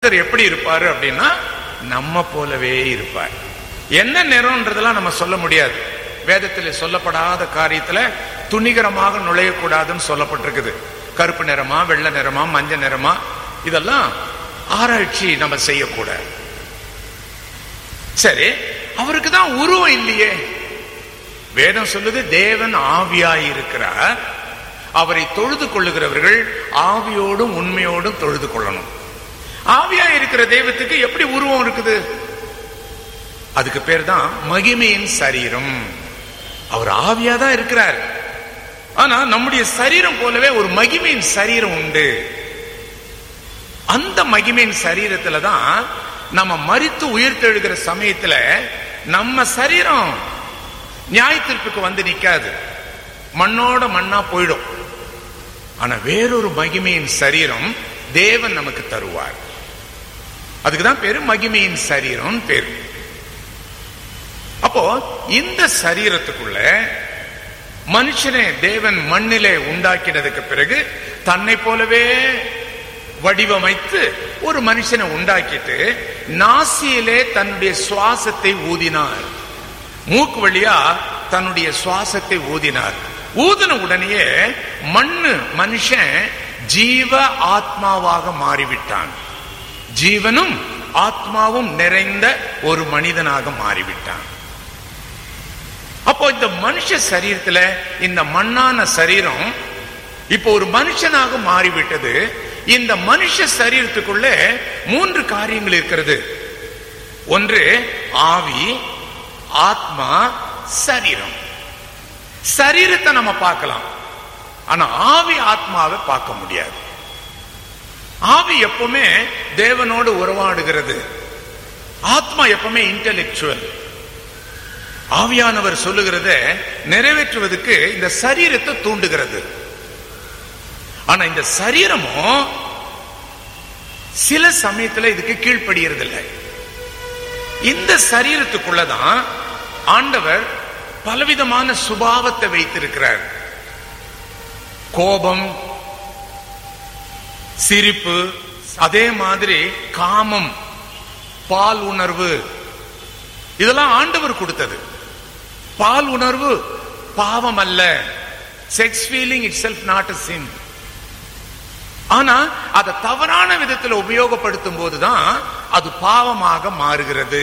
கர்த்தர் எப்படி இருப்பாரு அப்படின்னா நம்ம போலவே இருப்பார் என்ன நிறம்ன்றதெல்லாம் நம்ம சொல்ல முடியாது வேதத்தில் சொல்லப்படாத காரியத்துல துணிகரமாக நுழையக்கூடாதுன்னு சொல்லப்பட்டிருக்குது கருப்பு நிறமா வெள்ளை நிறமா மஞ்சள் நிறமா இதெல்லாம் ஆராய்ச்சி நம்ம செய்யக்கூடாது சரி அவருக்கு தான் உருவம் இல்லையே வேதம் சொல்லுது தேவன் ஆவியாய் இருக்கிறார் அவரை தொழுது கொள்ளுகிறவர்கள் ஆவியோடும் உண்மையோடும் தொழுது கொள்ளணும் ஆவியாய் இருக்கிற தெய்வத்துக்கு எப்படி உருவம் இருக்குது அதுக்கு பேர் தான் மகிமையின் சரீரம் அவர் ஆவியா தான் இருக்கிறார் ஆனா நம்முடைய சரீரம் போலவே ஒரு மகிமையின் சரீரம் உண்டு அந்த மகிமையின் சரீரத்துல தான் நம்ம மரித்து உயிர்த்தெழுகிற சமயத்துல நம்ம சரீரம் நியாயத்திற்புக்கு வந்து நிக்காது மண்ணோட மண்ணா போயிடும் ஆனா வேறொரு மகிமையின் சரீரம் தேவன் நமக்கு தருவார் அதுக்கு தான் பேரு மகிமையின் சரீரம் பேரு அப்போ இந்த சரீரத்துக்குள்ள மனுஷனை தேவன் மண்ணிலே உண்டாக்கினதுக்கு பிறகு தன்னை போலவே வடிவமைத்து ஒரு மனுஷனை உண்டாக்கிட்டு நாசியிலே தன்னுடைய சுவாசத்தை ஊதினார் மூக்கு வழியா தன்னுடைய சுவாசத்தை ஊதினார் ஊதின உடனேயே மண்ணு மனுஷன் ஜீவ ஆத்மாவாக மாறிவிட்டான் ஜீவனும் ஆத்மாவும் நிறைந்த ஒரு மனிதனாக மாறிவிட்டான் அப்போ இந்த மனுஷ சரீரத்துல இந்த மண்ணான சரீரம் இப்போ ஒரு மனுஷனாக மாறிவிட்டது இந்த மனுஷ சரீரத்துக்குள்ள மூன்று காரியங்கள் இருக்கிறது ஒன்று ஆவி ஆத்மா சரீரம் சரீரத்தை நம்ம பார்க்கலாம் ஆனா ஆவி ஆத்மாவை பார்க்க முடியாது ஆவி எப்பவுமே தேவனோடு உறவாடுகிறது ஆத்மா எப்பவுமே இன்டெலெக்சுவல் ஆவியானவர் சொல்லுகிறத நிறைவேற்றுவதற்கு இந்த சரீரத்தை தூண்டுகிறது ஆனா இந்த சரீரமும் சில சமயத்துல இதுக்கு கீழ்ப்படுகிறது இல்லை இந்த சரீரத்துக்குள்ளதான் ஆண்டவர் பலவிதமான சுபாவத்தை வைத்திருக்கிறார் கோபம் சிரிப்பு அதே மாதிரி காமம் பால் உணர்வு இதெல்லாம் ஆண்டவர் கொடுத்தது பால் உணர்வு பாவம் அல்ல sex feeling itself not a sin ஆனா அதை தவறான விதத்துல உபயோகப்படுத்தும் போதுதான் அது பாவமாக மாறுகிறது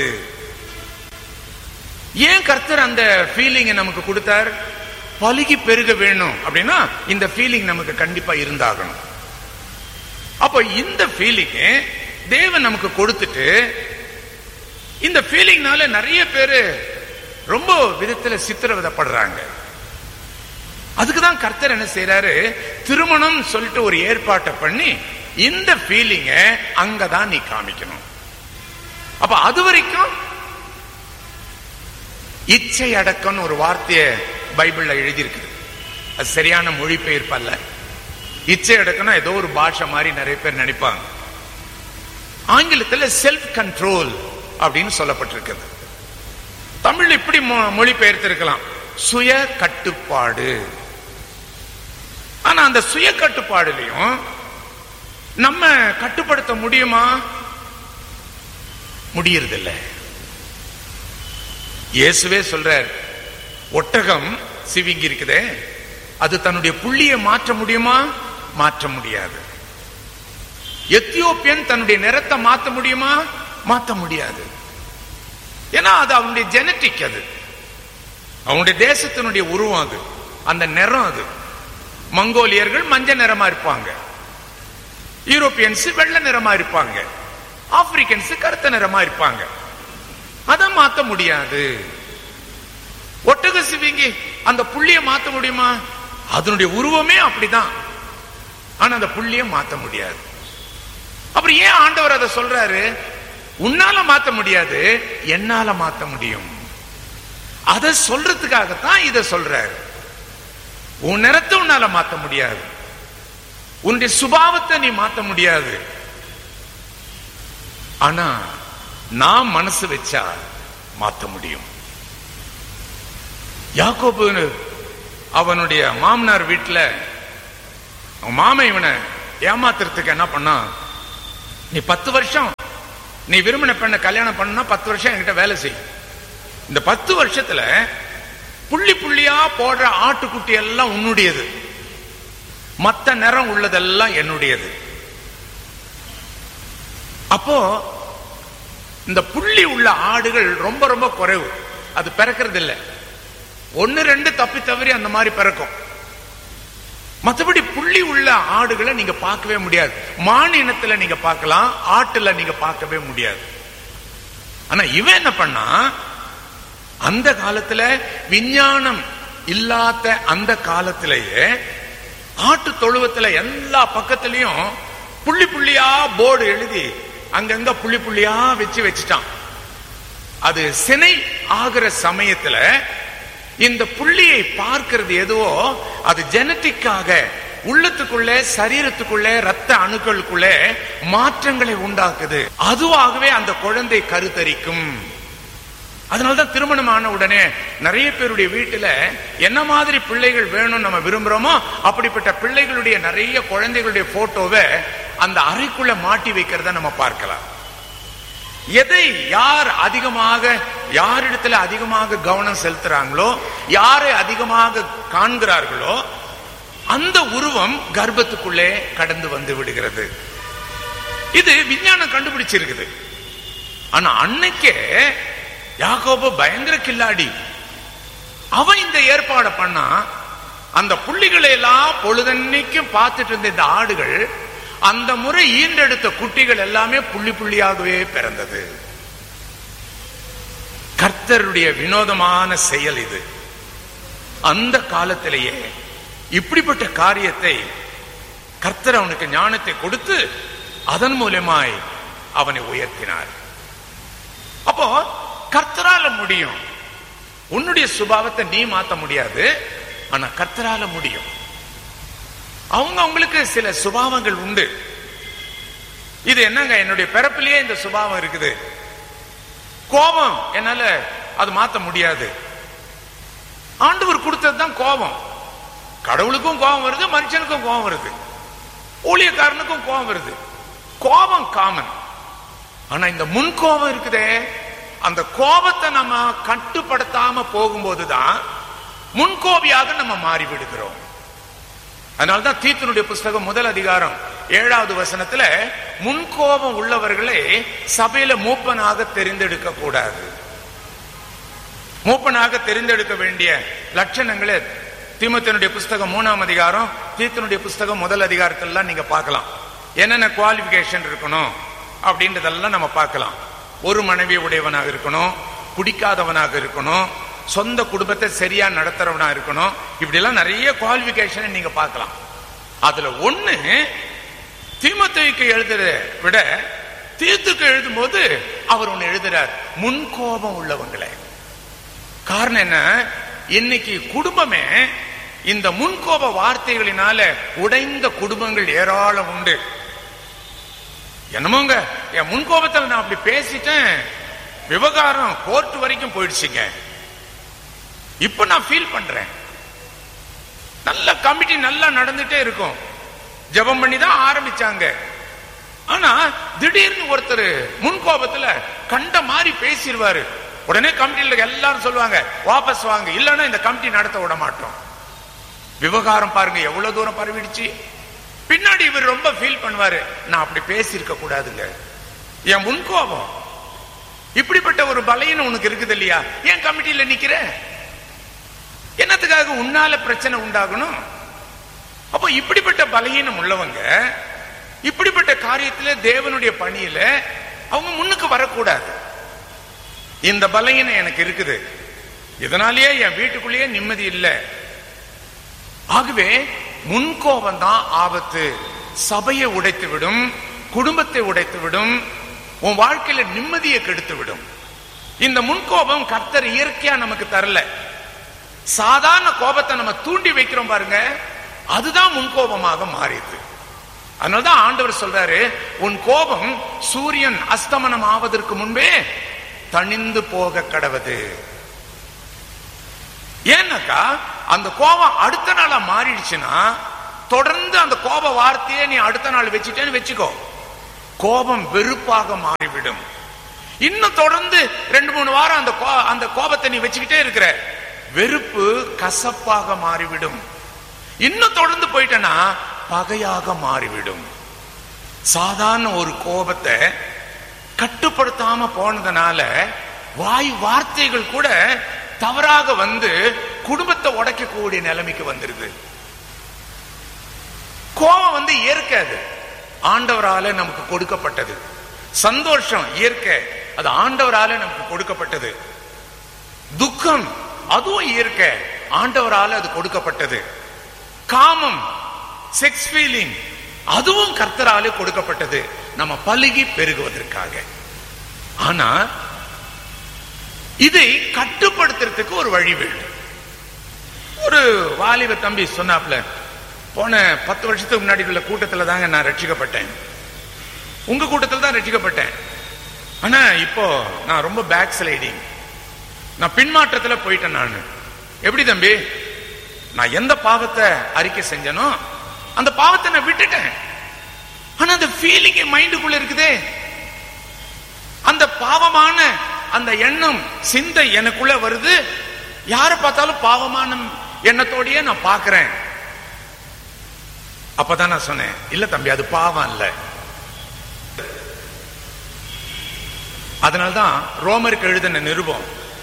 ஏன் கர்த்தர் அந்த ஃபீலிங்கை நமக்கு கொடுத்தார் பலுகி பெருக வேணும் அப்படின்னா இந்த ஃபீலிங் நமக்கு கண்டிப்பா இருந்தாகணும் அப்போ இந்த ஃபீலிங் தேவன் நமக்கு கொடுத்துட்டு இந்த ஃபீலிங்னால நிறைய பேரு ரொம்ப விதத்துல சித்திரவதப்படுறாங்க அதுக்கு தான் கர்த்தர் என்ன செய்யறாரு திருமணம் சொல்லிட்டு ஒரு ஏற்பாட்டை பண்ணி இந்த ஃபீலிங்க அங்கதான் நீ காமிக்கணும் அப்ப அது வரைக்கும் இச்சை அடக்கம்னு ஒரு வார்த்தைய பைபிள்ல எழுதியிருக்குது அது சரியான மொழிபெயர்ப்பல்ல இச்சை அடக்கம்னா ஏதோ ஒரு பாஷை மாதிரி நிறைய பேர் நினைப்பாங்க ஆங்கிலத்தில் செல்ஃப் கண்ட்ரோல் அப்படின்னு சொல்லப்பட்டிருக்குது தமிழ் இப்படி மொழிபெயர்த்திருக்கலாம் சுய கட்டுப்பாடு ஆனா அந்த சுய கட்டுப்பாடுலையும் நம்ம கட்டுப்படுத்த முடியுமா முடியறதில்ல இயேசுவே சொல்றார் ஒட்டகம் சிவிங்கி இருக்குதே அது தன்னுடைய புள்ளியை மாற்ற முடியுமா மாற்ற முடியாது எத்தியோப்பியன் தன்னுடைய நிறத்தை மாத்த முடியுமா மாத்த முடியாது ஏன்னா அது அவனுடைய ஜெனட்டிக் அது அவனுடைய தேசத்தினுடைய உருவம் அது அந்த நிறம் அது மங்கோலியர்கள் மஞ்சள் நிறமா இருப்பாங்க யூரோப்பியன்ஸ் வெள்ளை நிறமா இருப்பாங்க ஆப்பிரிக்கன்ஸ் கருத்த நிறமா இருப்பாங்க அதை மாத்த முடியாது ஒட்டக சிவிங்கி அந்த புள்ளிய மாத்த முடியுமா அதனுடைய உருவமே அப்படிதான் ஆனா அந்த புள்ளிய மாத்த முடியாது அப்புறம் ஏன் ஆண்டவர் அதை சொல்றாரு உன்னால மாத்த முடியாது என்னால மாத்த முடியும் அதை சொல்றதுக்காகத்தான் இதை சொல்றாரு உன் நிறத்தை உன்னால மாத்த முடியாது உன்னுடைய சுபாவத்தை நீ மாத்த முடியாது ஆனா நான் மனசு வச்சா மாத்த முடியும் யாக்கோபு அவனுடைய மாமனார் வீட்டுல அவன் மாமன் இவனை ஏமாத்துறதுக்கு என்ன பண்ணா நீ பத்து வருஷம் நீ விரும்பின பெண்ணை கல்யாணம் பண்ணா பத்து வருஷம் என்கிட்ட வேலை செய்யும் இந்த பத்து வருஷத்துல புள்ளி புள்ளியா போடுற ஆட்டுக்குட்டி எல்லாம் உன்னுடையது மத்த நிறம் உள்ளதெல்லாம் என்னுடையது அப்போ இந்த புள்ளி உள்ள ஆடுகள் ரொம்ப ரொம்ப குறைவு அது பிறக்கிறது இல்லை ஒன்னு ரெண்டு தப்பி தவறி அந்த மாதிரி பிறக்கும் மற்றபடி புள்ளி உள்ள ஆடுகளை நீங்க பார்க்கவே முடியாது மான் இனத்துல நீங்க பார்க்கலாம் ஆட்டுல நீங்க பார்க்கவே முடியாது ஆனா இவன் என்ன பண்ணா அந்த காலத்துல விஞ்ஞானம் இல்லாத அந்த காலத்திலேயே ஆட்டு தொழுவத்துல எல்லா பக்கத்திலையும் புள்ளி புள்ளியா போர்டு எழுதி அங்கங்க புள்ளி புள்ளியா வச்சு வச்சுட்டான் அது சினை ஆகிற சமயத்துல இந்த புள்ளியை பார்க்கிறது எதுவோ அது ஜெனட்டிக்காக உள்ளத்துக்குள்ளே சரீரத்துக்குள்ளே ரத்த அணுக்களுக்குள்ளே மாற்றங்களை உண்டாக்குது அதுவாகவே அந்த குழந்தை கருத்தரிக்கும் அதனாலதான் திருமணமான உடனே நிறைய பேருடைய வீட்டுல என்ன மாதிரி பிள்ளைகள் வேணும் நம்ம விரும்புறோமோ அப்படிப்பட்ட பிள்ளைகளுடைய நிறைய குழந்தைகளுடைய போட்டோவை அந்த அறைக்குள்ள மாட்டி வைக்கிறத நம்ம பார்க்கலாம் எதை யார் அதிகமாக யாரிடத்துல அதிகமாக கவனம் செலுத்துறாங்களோ யாரை அதிகமாக காண்கிறார்களோ அந்த உருவம் கர்ப்பத்துக்குள்ளே கடந்து வந்து விடுகிறது இது விஞ்ஞானம் கண்டுபிடிச்சிருக்குது ஆனா அன்னைக்கே யாக்கோபு பயங்கர கில்லாடி அவன் இந்த ஏற்பாடை பண்ணா அந்த புள்ளிகளை எல்லாம் பொழுதன்னைக்கும் பார்த்துட்டு இருந்த இந்த ஆடுகள் அந்த முறை ஈண்டெடுத்த குட்டிகள் எல்லாமே புள்ளி புள்ளியாகவே பிறந்தது கர்த்தருடைய வினோதமான செயல் இது அந்த காலத்திலேயே இப்படிப்பட்ட காரியத்தை கர்த்தர் அவனுக்கு ஞானத்தை கொடுத்து அதன் மூலமாய் அவனை உயர்த்தினார் அப்போ கர்த்தரால முடியும் உன்னுடைய சுபாவத்தை நீ மாத்த முடியாது ஆனா கர்த்தரால முடியும் அவங்க அவங்களுக்கு சில சுபாவங்கள் உண்டு இது என்னங்க என்னுடைய பிறப்பிலேயே இந்த சுபாவம் இருக்குது கோபம் என்னால அது மாத்த முடியாது ஆண்டவர் கொடுத்தது தான் கோபம் கடவுளுக்கும் கோபம் வருது மனுஷனுக்கும் கோபம் வருது ஊழியக்காரனுக்கும் கோபம் வருது கோபம் காமன் ஆனா இந்த முன் கோபம் இருக்குதே அந்த கோபத்தை நம்ம கட்டுப்படுத்தாம போகும்போதுதான் முன்கோபியாக நம்ம மாறி விடுகிறோம் அதனால்தான் தீத்தனுடைய புஸ்தகம் முதல் அதிகாரம் ஏழாவது வசனத்துல முன்கோபம் உள்ளவர்களை சபையில மூப்பனாக தெரிந்தெடுக்க கூடாது மூப்பனாக தெரிந்தெடுக்க வேண்டிய லட்சணங்களை தீமத்தினுடைய புஸ்தகம் மூணாம் அதிகாரம் தீத்தனுடைய புஸ்தகம் முதல் அதிகாரத்திலாம் நீங்க பார்க்கலாம் என்னென்ன குவாலிபிகேஷன் இருக்கணும் அப்படின்றதெல்லாம் நம்ம பார்க்கலாம் ஒரு மனைவி உடையவனாக இருக்கணும் குடிக்காதவனாக இருக்கணும் சொந்த குடும்பத்தை சரியா நடத்துறவனா இருக்கணும் இப்படி எல்லாம் நிறைய குவாலிபிகேஷனை நீங்க பார்க்கலாம் அதுல ஒண்ணு தீமத்தைக்கு எழுதுறத விட தீர்த்துக்கு எழுதும் போது அவர் ஒண்ணு எழுதுறார் முன்கோபம் உள்ளவங்களை காரணம் என்ன இன்னைக்கு குடும்பமே இந்த முன்கோப வார்த்தைகளினால உடைந்த குடும்பங்கள் ஏராளம் உண்டு என்னமோங்க என் முன்கோபத்தில் நான் அப்படி பேசிட்டேன் விவகாரம் கோர்ட் வரைக்கும் போயிடுச்சுங்க இப்ப நான் ஃபீல் பண்றேன் நல்ல கமிட்டி நல்லா நடந்துட்டே இருக்கும் ஜெபம் பண்ணி தான் ஆரம்பிச்சாங்க ஆனா திடீர்னு ஒருத்தர் முன்கோபத்துல கண்ட மாதிரி பேசிடுவாரு உடனே கமிட்டியில எல்லாரும் சொல்லுவாங்க வாபஸ் வாங்க இல்லைன்னா இந்த கமிட்டி நடத்த விட மாட்டோம் விவகாரம் பாருங்க எவ்வளவு தூரம் பரவிடுச்சு பின்னாடி இவர் ரொம்ப ஃபீல் பண்ணுவாரு நான் அப்படி பேசியிருக்க கூடாதுங்க என் முன்கோபம் இப்படிப்பட்ட ஒரு பலையன் உனக்கு இருக்குது இல்லையா ஏன் கமிட்டியில நிக்கிற என்னத்துக்காக உன்னால பிரச்சனை உண்டாகணும் அப்போ இப்படிப்பட்ட பலகீனம் உள்ளவங்க இப்படிப்பட்ட காரியத்துல தேவனுடைய பணியில அவங்க முன்னுக்கு வரக்கூடாது இந்த பலகீனம் எனக்கு இருக்குது இதனாலேயே என் வீட்டுக்குள்ளேயே நிம்மதி இல்லை ஆகவே முன்கோபம் தான் ஆபத்து சபையை உடைத்து விடும் குடும்பத்தை உடைத்து விடும் உன் வாழ்க்கையில நிம்மதியை கெடுத்து விடும் இந்த முன்கோபம் கர்த்தர் இயற்கையா நமக்கு தரல சாதாரண கோபத்தை நம்ம தூண்டி வைக்கிறோம் பாருங்க அதுதான் முன்கோபமாக மாறிடுது அதனாலதான் ஆண்டவர் சொல்றாரு உன் கோபம் சூரியன் அஸ்தமனம் ஆவதற்கு முன்பே தணிந்து போக கடவது ஏன்னாக்கா அந்த கோபம் அடுத்த நாளா மாறிடுச்சுன்னா தொடர்ந்து அந்த கோப வார்த்தையை நீ அடுத்த நாள் வச்சுட்டேன்னு வச்சுக்கோ கோபம் வெறுப்பாக மாறிவிடும் இன்னும் தொடர்ந்து ரெண்டு மூணு வாரம் அந்த கோ- அந்த கோபத்தை நீ வச்சுக்கிட்டே இருக்கிற வெறுப்பு கசப்பாக மாறிவிடும் இன்னும் தொடர்ந்து போயிட்டனா பகையாக மாறிவிடும் சாதாரண ஒரு கோபத்தை கட்டுப்படுத்தாம போனதுனால வாய் வார்த்தைகள் கூட தவறாக வந்து குடும்பத்தை உடைக்கக்கூடிய நிலைமைக்கு வந்துருது கோபம் வந்து இயற்கை அது ஆண்டவரால நமக்கு கொடுக்கப்பட்டது சந்தோஷம் இயற்கை அது ஆண்டவரால நமக்கு கொடுக்கப்பட்டது துக்கம் அதுவும் இயற்கை ஆண்டவரால அது கொடுக்கப்பட்டது காமம் செக்ஸ் ஃபீலிங் அதுவும் கர்த்தராலே கொடுக்கப்பட்டது நம்ம பழுகி பெருகுவதற்காக ஆனா இதை கட்டுப்படுத்துறதுக்கு ஒரு வழி வேண்டும் ஒரு வாலிப தம்பி சொன்னாப்ல போன பத்து வருஷத்துக்கு முன்னாடி உள்ள கூட்டத்துல தாங்க நான் ரட்சிக்கப்பட்டேன் உங்க கூட்டத்தில் தான் ரட்சிக்கப்பட்டேன் ஆனா இப்போ நான் ரொம்ப பேக் ஸ்லைடிங் நான் பின்மாற்றத்துல போயிட்டேன் நான் எப்படி தம்பி நான் எந்த பாவத்தை அறிக்கை செஞ்சனோ அந்த பாவத்தை நான் விட்டுட்டேன் ஆனா அந்த ஃபீலிங் என் மைண்டுக்குள்ள இருக்குதே அந்த பாவமான அந்த எண்ணம் சிந்தை எனக்குள்ள வருது யாரை பார்த்தாலும் பாவமான எண்ணத்தோடயே நான் பார்க்கிறேன் அப்பதான் நான் சொன்னேன் இல்ல தம்பி அது பாவம் இல்ல அதனால்தான் ரோமருக்கு எழுதின நிருபம்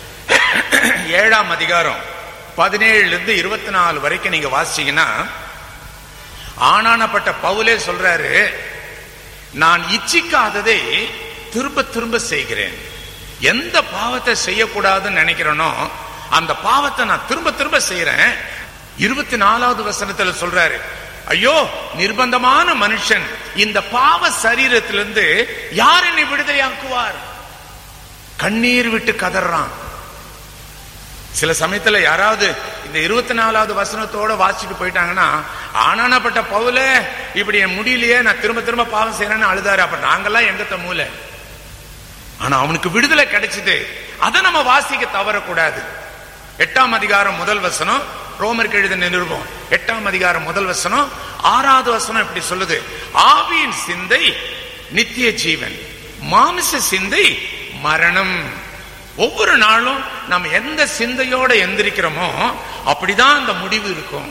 ஏழாம் அதிகாரம் பதினேழுல இருந்து இருபத்தி நாலு வரைக்கும் நீங்க வாசிச்சீங்கன்னா ஆனானப்பட்ட பவுலே சொல்றாரு நான் இச்சிக்காததை திரும்ப திரும்ப செய்கிறேன் எந்த பாவத்தை செய்யக்கூடாதுன்னு நினைக்கிறேனோ அந்த பாவத்தை நான் திரும்ப திரும்ப செய்யறேன் இருபத்தி நாலாவது வசனத்துல சொல்றாரு ஐயோ நிர்பந்தமான மனுஷன் இந்த பாவ சரீரத்திலிருந்து யார் என்னை விடுதலையாக்குவார் கண்ணீர் விட்டு கதறான் சில சமயத்துல யாராவது இந்த இருபத்தி நாலாவது வசனத்தோட வாசிட்டு போயிட்டாங்கன்னா ஆனானப்பட்ட பவுல இப்படி என் முடியலையே நான் திரும்ப திரும்ப பாவம் செய்யறேன்னு அழுதாரு அப்ப நாங்கெல்லாம் எங்கத்த மூல ஆனா அவனுக்கு விடுதலை கிடைச்சது அதை நம்ம வாசிக்க தவறக்கூடாது எட்டாம் அதிகாரம் முதல் வசனம் ரோமருக்கு எழுதின நிருபம் எட்டாம் அதிகாரம் முதல் வசனம் ஆறாவது வசனம் இப்படி சொல்லுது ஆவியின் சிந்தை நித்திய ஜீவன் மாமிச சிந்தை மரணம் ஒவ்வொரு நாளும் நம்ம எந்த சிந்தையோட எந்திரிக்கிறோமோ அப்படிதான் அந்த முடிவு இருக்கும்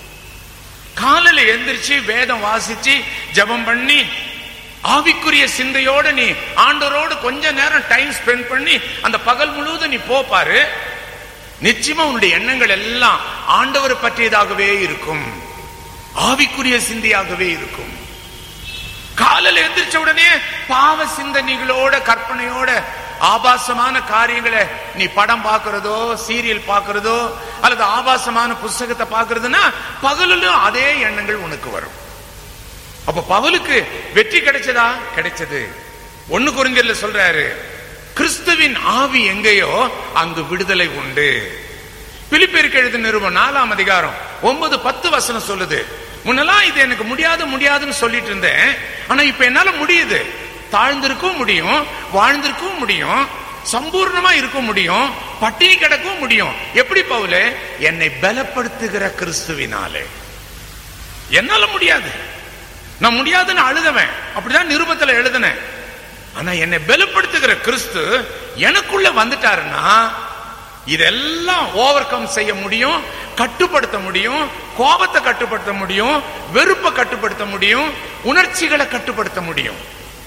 காலையில எந்திரிச்சு வேதம் வாசிச்சு ஜெபம் பண்ணி ஆவிக்குரிய சிந்தையோட நீ ஆண்டவரோடு கொஞ்ச நேரம் டைம் ஸ்பெண்ட் பண்ணி அந்த பகல் முழுவதும் நீ போ பாரு நிச்சயமா உன்னுடைய எண்ணங்கள் எல்லாம் ஆண்டவர் பற்றியதாகவே இருக்கும் ஆவிக்குரிய சிந்தையாகவே இருக்கும் காலையில எந்திரிச்ச உடனே பாவ சிந்தனைகளோட கற்பனையோட ஆபாசமான காரியங்களை நீ படம் பார்க்கிறதோ சீரியல் பார்க்கிறதோ அல்லது ஆபாசமான புஸ்தகத்தை பார்க்கிறதுனா பகலிலும் அதே எண்ணங்கள் உனக்கு வரும் அப்ப பவுலுக்கு வெற்றி கிடைச்சதா கிடைச்சது ஒண்ணு குறிஞ்சர்ல சொல்றாரு கிறிஸ்துவின் ஆவி எங்கேயோ அங்கு விடுதலை உண்டு பிலிப்பிற்கு எழுத நிறுவனம் நாலாம் அதிகாரம் ஒன்பது பத்து வசனம் சொல்லுது முன்னெல்லாம் இது எனக்கு முடியாது முடியாதுன்னு சொல்லிட்டு இருந்தேன் ஆனா இப்ப என்னால முடியுது தாழ்ந்திருக்கவும் முடியும் வாழ்ந்திருக்கவும் முடியும் சம்பூர்ணமா இருக்க முடியும் பட்டினி கிடக்கவும் முடியும் எப்படி பவுலே என்னை பலப்படுத்துகிற கிறிஸ்துவினாலே என்னால முடியாது நான் முடியாதுன்னு அழுதவன் அப்படிதான் நிருபத்துல எழுதினேன் ஆனா என்னை பலப்படுத்துகிற கிறிஸ்து எனக்குள்ள வந்துட்டாருன்னா இதெல்லாம் ஓவர் கம் செய்ய முடியும் கட்டுப்படுத்த முடியும் கோபத்தை கட்டுப்படுத்த முடியும் வெறுப்பை கட்டுப்படுத்த முடியும் உணர்ச்சிகளை கட்டுப்படுத்த முடியும்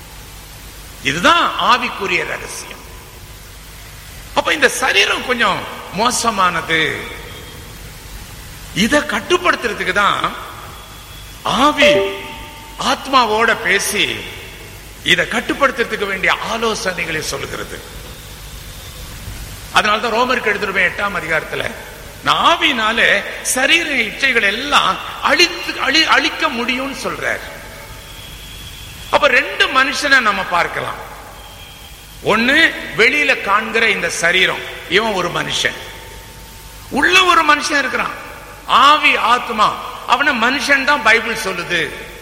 இதுதான் ஆவிக்குரிய ரகசியம் அப்ப இந்த சரீரம் கொஞ்சம் மோசமானது இத கட்டுப்படுத்துறதுக்கு தான் ஆவி ஆத்மாவோட பேசி இதை கட்டுப்படுத்துறதுக்கு வேண்டிய ஆலோசனைகளை சொல்லுகிறது அதனால்தான் ரோமருக்கு எழுதிருவேன் எட்டாம் அதிகாரத்துல நான் ஆவினால சரீர இச்சைகள் எல்லாம் அழித்து அழி அழிக்க முடியும்னு சொல்றார் அப்ப ரெண்டு மனுஷனை நம்ம பார்க்கலாம் ஒண்ணு வெளியில காண்கிற இந்த சரீரம் இவன் ஒரு மனுஷன் உள்ள ஒரு மனுஷன் இருக்கிறான் ஆவி ஆத்மா அவன மனுஷன் தான் பைபிள் சொல்லுது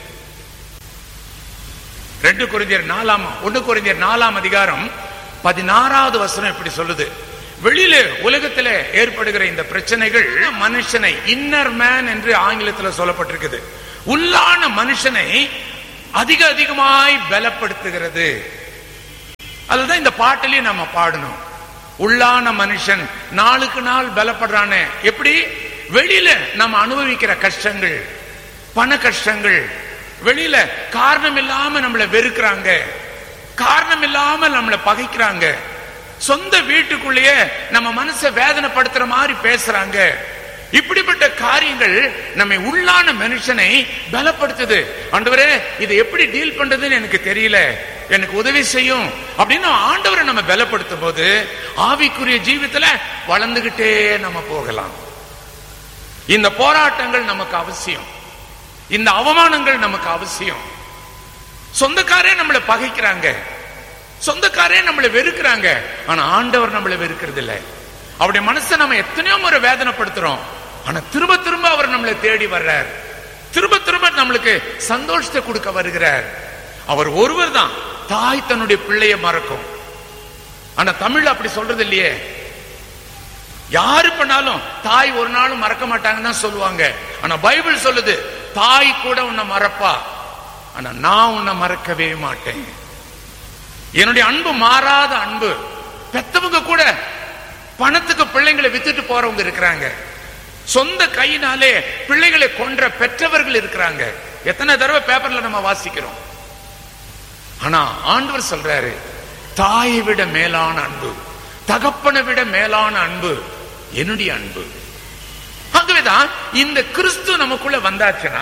ரெண்டு குறிஞ்சியர் நாலாம் ஒன்று குறிஞ்சியர் நாலாம் அதிகாரம் பதினாறாவது வசனம் இப்படி சொல்லுது வெளியில உலகத்துல ஏற்படுகிற இந்த பிரச்சனைகள் மனுஷனை இன்னர் மேன் என்று ஆங்கிலத்தில் சொல்லப்பட்டிருக்குது உள்ளான மனுஷனை அதிக அதிகமாய் பலப்படுத்துகிறது அதுதான் இந்த பாட்டிலையும் நம்ம பாடணும் உள்ளான மனுஷன் நாளுக்கு நாள் பலப்படுறானே எப்படி வெளியில நம்ம அனுபவிக்கிற கஷ்டங்கள் பண கஷ்டங்கள் வெளியில காரணம் இல்லாம நம்மளை வெறுக்கிறாங்க காரணம் இல்லாம நம்மளை பகைக்கிறாங்க சொந்த வீட்டுக்குள்ளேயே நம்ம மனசை வேதனைப்படுத்துற மாதிரி பேசுறாங்க இப்படிப்பட்ட காரியங்கள் நம்மை உள்ளான மனுஷனை பலப்படுத்துது ஆண்டவரே இதை எப்படி டீல் பண்றதுன்னு எனக்கு தெரியல எனக்கு உதவி செய்யும் அப்படின்னு ஆண்டவரை நம்ம பலப்படுத்தும் போது ஆவிக்குரிய ஜீவித்துல வளர்ந்துகிட்டே நம்ம போகலாம் இந்த போராட்டங்கள் நமக்கு அவசியம் இந்த அவமானங்கள் நமக்கு அவசியம் சொந்தக்காரே நம்மளை பகைக்கிறாங்க சொந்தக்காரே நம்மளை வெறுக்கிறாங்க ஆனா ஆண்டவர் நம்மளை வெறுக்கிறது இல்ல அவருடைய மனசை நம்ம எத்தனையோ முறை வேதனைப்படுத்துறோம் ஆனா திரும்ப திரும்ப அவர் நம்மளை தேடி வர்றார் திரும்ப திரும்ப நம்மளுக்கு சந்தோஷத்தை கொடுக்க வருகிறார் அவர் ஒருவர் தான் தாய் தன்னுடைய பிள்ளையை மறக்கும் ஆனா தமிழ் அப்படி சொல்றது இல்லையே யாரு பண்ணாலும் தாய் ஒரு நாளும் மறக்க மாட்டாங்கன்னு தான் சொல்லுவாங்க ஆனா பைபிள் சொல்லுது தாய் கூட உன்னை மறப்பா ஆனா நான் உன்னை மறக்கவே மாட்டேன் என்னுடைய அன்பு மாறாத அன்பு பெத்தவங்க கூட பணத்துக்கு பிள்ளைங்களை வித்துட்டு போறவங்க இருக்கிறாங்க சொந்த கையினாலே பிள்ளைகளை கொன்ற பெற்றவர்கள் இருக்கிறாங்க எத்தனை தடவை பேப்பர்ல நம்ம வாசிக்கிறோம் ஆனா ஆண்டவர் சொல்றாரு தாயை விட மேலான அன்பு தகப்பனை விட மேலான அன்பு என்னுடைய அன்பு ஆகவேதான் இந்த கிறிஸ்து நமக்குள்ள வந்தாச்சுன்னா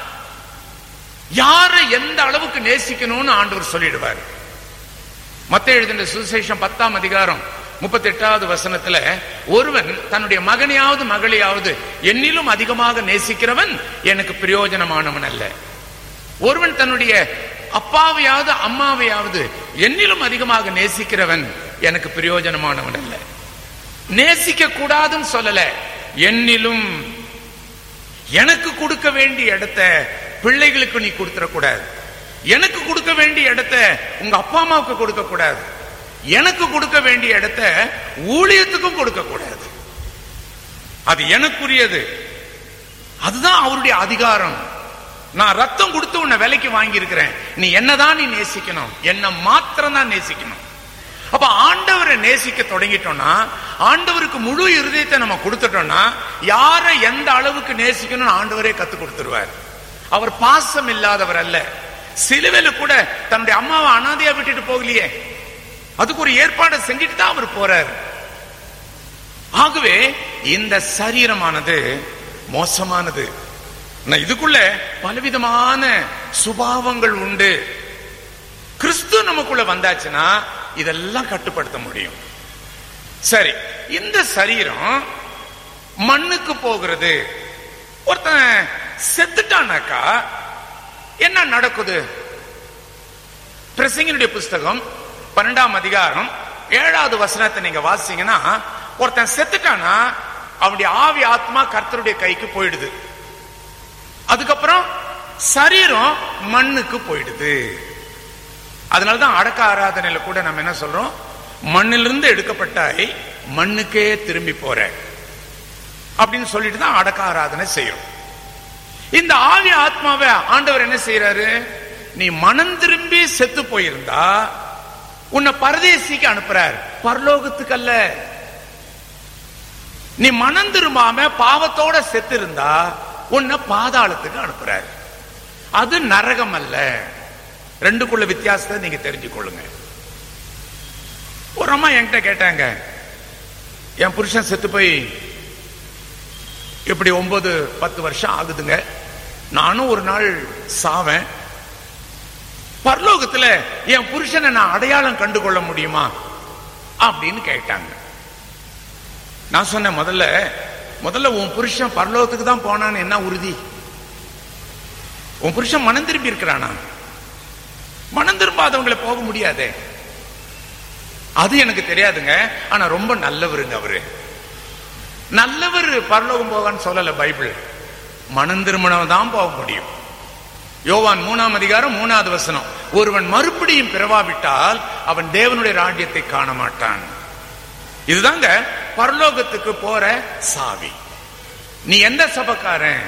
யாரை எந்த அளவுக்கு நேசிக்கணும்னு ஆண்டவர் சொல்லிடுவார் மத்த எழுதின சுசேஷம் பத்தாம் அதிகாரம் முப்பத்தி எட்டாவது வசனத்துல ஒருவன் தன்னுடைய மகனையாவது மகளையாவது என்னிலும் அதிகமாக நேசிக்கிறவன் எனக்கு பிரயோஜனமானவன் அல்ல ஒருவன் தன்னுடைய அப்பாவையாவது அம்மாவையாவது என்னிலும் அதிகமாக நேசிக்கிறவன் எனக்கு பிரயோஜனமானவன் அல்ல நேசிக்க கூடாதுன்னு சொல்லல என்னிலும் எனக்கு கொடுக்க வேண்டிய இடத்த பிள்ளைகளுக்கு நீ கொடுத்துடக்கூடாது எனக்கு கொடுக்க வேண்டிய இடத்த உங்க அப்பா அம்மாவுக்கு கொடுக்க கூடாது எனக்கு கொடுக்க வேண்டிய இடத்த ஊழியத்துக்கும் கொடுக்க கூடாது அது எனக்குரியது அதுதான் அவருடைய அதிகாரம் நான் ரத்தம் கொடுத்து உன்னை விலைக்கு வாங்கி இருக்கிறேன் நீ என்னதான் நீ நேசிக்கணும் என்ன மாத்திரம் தான் நேசிக்கணும் அப்ப ஆண்டவரை நேசிக்க தொடங்கிட்டோம்னா ஆண்டவருக்கு முழு இருதயத்தை நம்ம கொடுத்துட்டோம்னா யாரை எந்த அளவுக்கு நேசிக்கணும்னு ஆண்டவரே கத்து கொடுத்துருவார் அவர் பாசம் இல்லாதவர் அல்ல சிலுவையில கூட தன்னுடைய அம்மாவை அனாதையா விட்டுட்டு போகலையே அதுக்கு ஒரு ஏற்பாடை செஞ்சுட்டு தான் அவர் போறார் ஆகவே இந்த சரீரமானது மோசமானது நான் இதுக்குள்ள பலவிதமான சுபாவங்கள் உண்டு கிறிஸ்து நமக்குள்ள வந்தாச்சுன்னா இதெல்லாம் கட்டுப்படுத்த முடியும் சரி இந்த சரீரம் மண்ணுக்கு போகிறது ஒருத்தன் செத்துட்டானாக்கா என்ன நடக்குது பிரசங்கினுடைய புஸ்தகம் பன்னெண்டாம் அதிகாரம் ஏழாவது வசனத்தை நீங்க வாசிங்கன்னா ஒருத்தன் செத்துட்டானா அவனுடைய ஆவி ஆத்மா கர்த்தருடைய கைக்கு போயிடுது அதுக்கப்புறம் சரீரம் மண்ணுக்கு போயிடுது அதனாலதான் அடக்க ஆராதனையில கூட நம்ம என்ன சொல்றோம் மண்ணிலிருந்து எடுக்கப்பட்டாய் மண்ணுக்கே திரும்பி போற அப்படின்னு சொல்லிட்டு தான் அடக்க ஆராதனை செய்யும் இந்த ஆவி ஆத்மாவை ஆண்டவர் என்ன செய்யறாரு நீ மனம் திரும்பி செத்து போயிருந்தா உன்னை பரதேசிக்கு அனுப்புறார் பரலோகத்துக்கு அல்ல நீ மனம் திரும்பாம பாவத்தோட செத்து இருந்தா உன்னை பாதாளத்துக்கு அனுப்புறார் அது நரகம் அல்ல ரெண்டுக்குள்ள வித்தியாசத்தை நீங்க தெரிஞ்சு கொள்ளுங்க ஒரு அம்மா என்கிட்ட கேட்டாங்க என் புருஷன் செத்து போய் இப்படி ஒன்பது பத்து வருஷம் ஆகுதுங்க நானும் ஒரு நாள் சாவேன் பரலோகத்துல என் புருஷனை நான் அடையாளம் கண்டு கொள்ள முடியுமா அப்படின்னு கேட்டாங்க நான் சொன்னேன் முதல்ல முதல்ல உன் புருஷன் பரலோகத்துக்கு தான் போனான்னு என்ன உறுதி உன் புருஷன் மனம் திரும்பி இருக்கிறானா மனம் திரும்பாதவங்களை போக முடியாதே அது எனக்கு தெரியாதுங்க ஆனா ரொம்ப நல்லவருங்க அவரு நல்லவர் பரலோகம் போவான்னு சொல்லல பைபிள் மனம் திருமணம் தான் போக முடியும் யோவான் மூணாம் அதிகாரம் மூணாவது வசனம் ஒருவன் மறுபடியும் பிறவாவிட்டால் அவன் தேவனுடைய ராஜ்யத்தை காண மாட்டான் இதுதாங்க பரலோகத்துக்கு போற சாவி நீ எந்த சபக்காரன்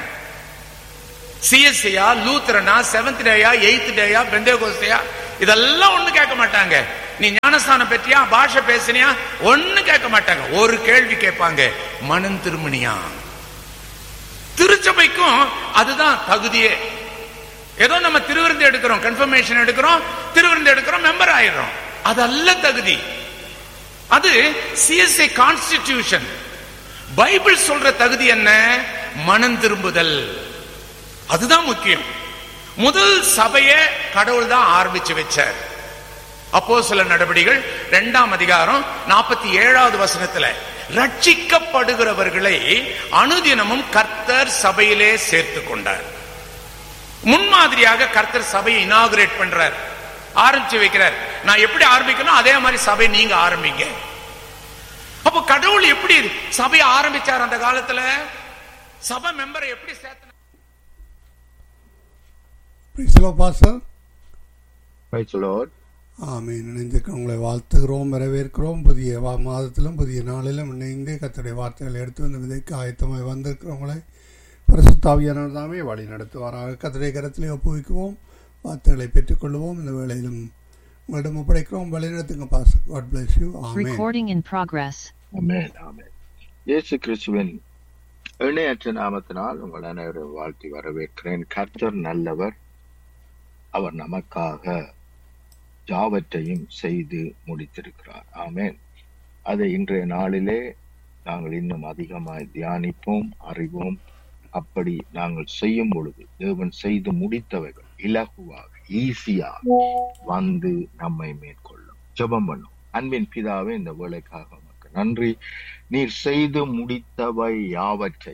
சிஎஸ்சியா லூத்ரனா செவன்த் டேயா எயித் டேயா பெந்தேகோஸ்டையா இதெல்லாம் ஒண்ணு கேட்க மாட்டாங்க நீ ஞானஸ்தானம் பெற்றியா பாஷை பேசினியா ஒண்ணு கேட்க மாட்டாங்க ஒரு கேள்வி கேட்பாங்க மனம் திருமணியா திருச்சபைக்கும் அதுதான் தகுதியே ஏதோ நம்ம திருவிருந்து எடுக்கிறோம் கன்ஃபர்மேஷன் எடுக்கிறோம் திருவிருந்து எடுக்கிறோம் மெம்பர் ஆயிடுறோம் அதல்ல தகுதி அது சிஎஸ்ஐ கான்ஸ்டிடியூஷன் பைபிள் சொல்ற தகுதி என்ன மனம் திரும்புதல் அதுதான் முக்கியம் முதல் சபையை கடவுள் தான் ஆரம்பிச்சு வச்சார் அப்போ சில நடவடிக்கைகள் இரண்டாம் அதிகாரம் நாற்பத்தி ஏழாவது வசனத்துல ரட்சிக்கப்படுகிறவர்களை அனுதினமும் கர்த்தர் சபையிலே சேர்த்து கொண்டார் முன்மாதிரியாக கர்த்தர் சபையை இனாகுரேட் பண்றார் ஆரம்பிச்சு வைக்கிறார் நான் எப்படி ஆரம்பிக்கணும் அதே மாதிரி சபை நீங்க ஆரம்பிங்க அப்ப கடவுள் எப்படி சபையை ஆரம்பிச்சார் அந்த காலத்துல சபை மெம்பரை எப்படி சேர்த்து பிரிசலோ பாஸ்டர் Praise the Lord. ஆமீன் இணைந்திருக்க உங்களை வாழ்த்துகிறோம் வரவேற்கிறோம் புதிய வா மாதத்திலும் புதிய நாளிலும் இணைந்து கத்தடைய வார்த்தைகளை எடுத்து வந்து விதைக்கு ஆயத்தமாய் வந்திருக்கிறவங்களை பரிசுத்தாவியானவர் தாமே வழி நடத்துவாராக கத்தடைய கரத்திலே ஒப்புவிக்குவோம் வார்த்தைகளை பெற்றுக்கொள்வோம் இந்த வேளையிலும் உங்களிடம் ஒப்படைக்கிறோம் வழி நடத்துங்க பாஸ்டர் காட் பிளஸ் யூ ஆமீன் Recording in progress. Amen. Amen. இயேசு கிறிஸ்துவின் இணையற்ற நாமத்தினால் உங்கள் அனைவரும் வாழ்த்தி வரவேற்கிறேன் கர்த்தர் நல்லவர் அவர் நமக்காக யாவற்றையும் செய்து முடித்திருக்கிறார் ஆமென் அதை இன்றைய நாளிலே நாங்கள் இன்னும் அதிகமாய் தியானிப்போம் அறிவோம் அப்படி நாங்கள் செய்யும் பொழுது தேவன் செய்து முடித்தவைகள் இலகுவாக ஈஸியாக வந்து நம்மை மேற்கொள்ளும் ஜெபம் பண்ணும் அன்பின் பிதாவே இந்த வேலைக்காக உமக்கு நன்றி நீர் செய்து முடித்தவை யாவற்றை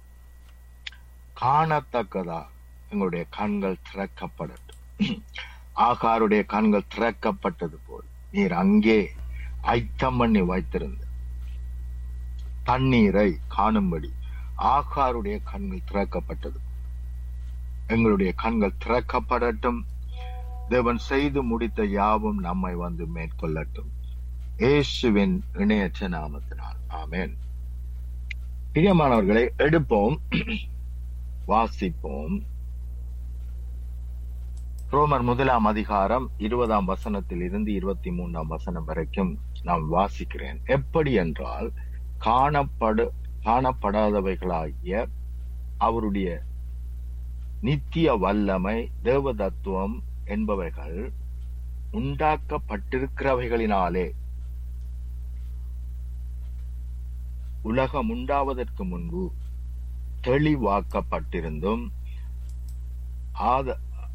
காணத்தக்கதா எங்களுடைய கண்கள் திறக்கப்படட்டும் ஆகாருடைய கண்கள் திறக்கப்பட்டது போல் நீர் அங்கே ஐத்தம் பண்ணி வைத்திருந்த தண்ணீரை காணும்படி ஆகாருடைய கண்கள் திறக்கப்பட்டது எங்களுடைய கண்கள் திறக்கப்படட்டும் தேவன் செய்து முடித்த யாவும் நம்மை வந்து மேற்கொள்ளட்டும் இயேசுவின் இணையற்ற நாமத்தினால் ஆமென் பிரியமானவர்களை எடுப்போம் வாசிப்போம் ரோமர் முதலாம் அதிகாரம் இருபதாம் வசனத்தில் இருந்து இருபத்தி மூன்றாம் வசனம் வரைக்கும் நான் வாசிக்கிறேன் எப்படி என்றால் காணப்படு காணப்படாதவைகளாகிய அவருடைய நித்திய வல்லமை தேவதத்துவம் என்பவைகள் உண்டாக்கப்பட்டிருக்கிறவைகளினாலே உலகம் உண்டாவதற்கு முன்பு தெளிவாக்கப்பட்டிருந்தும் ஆத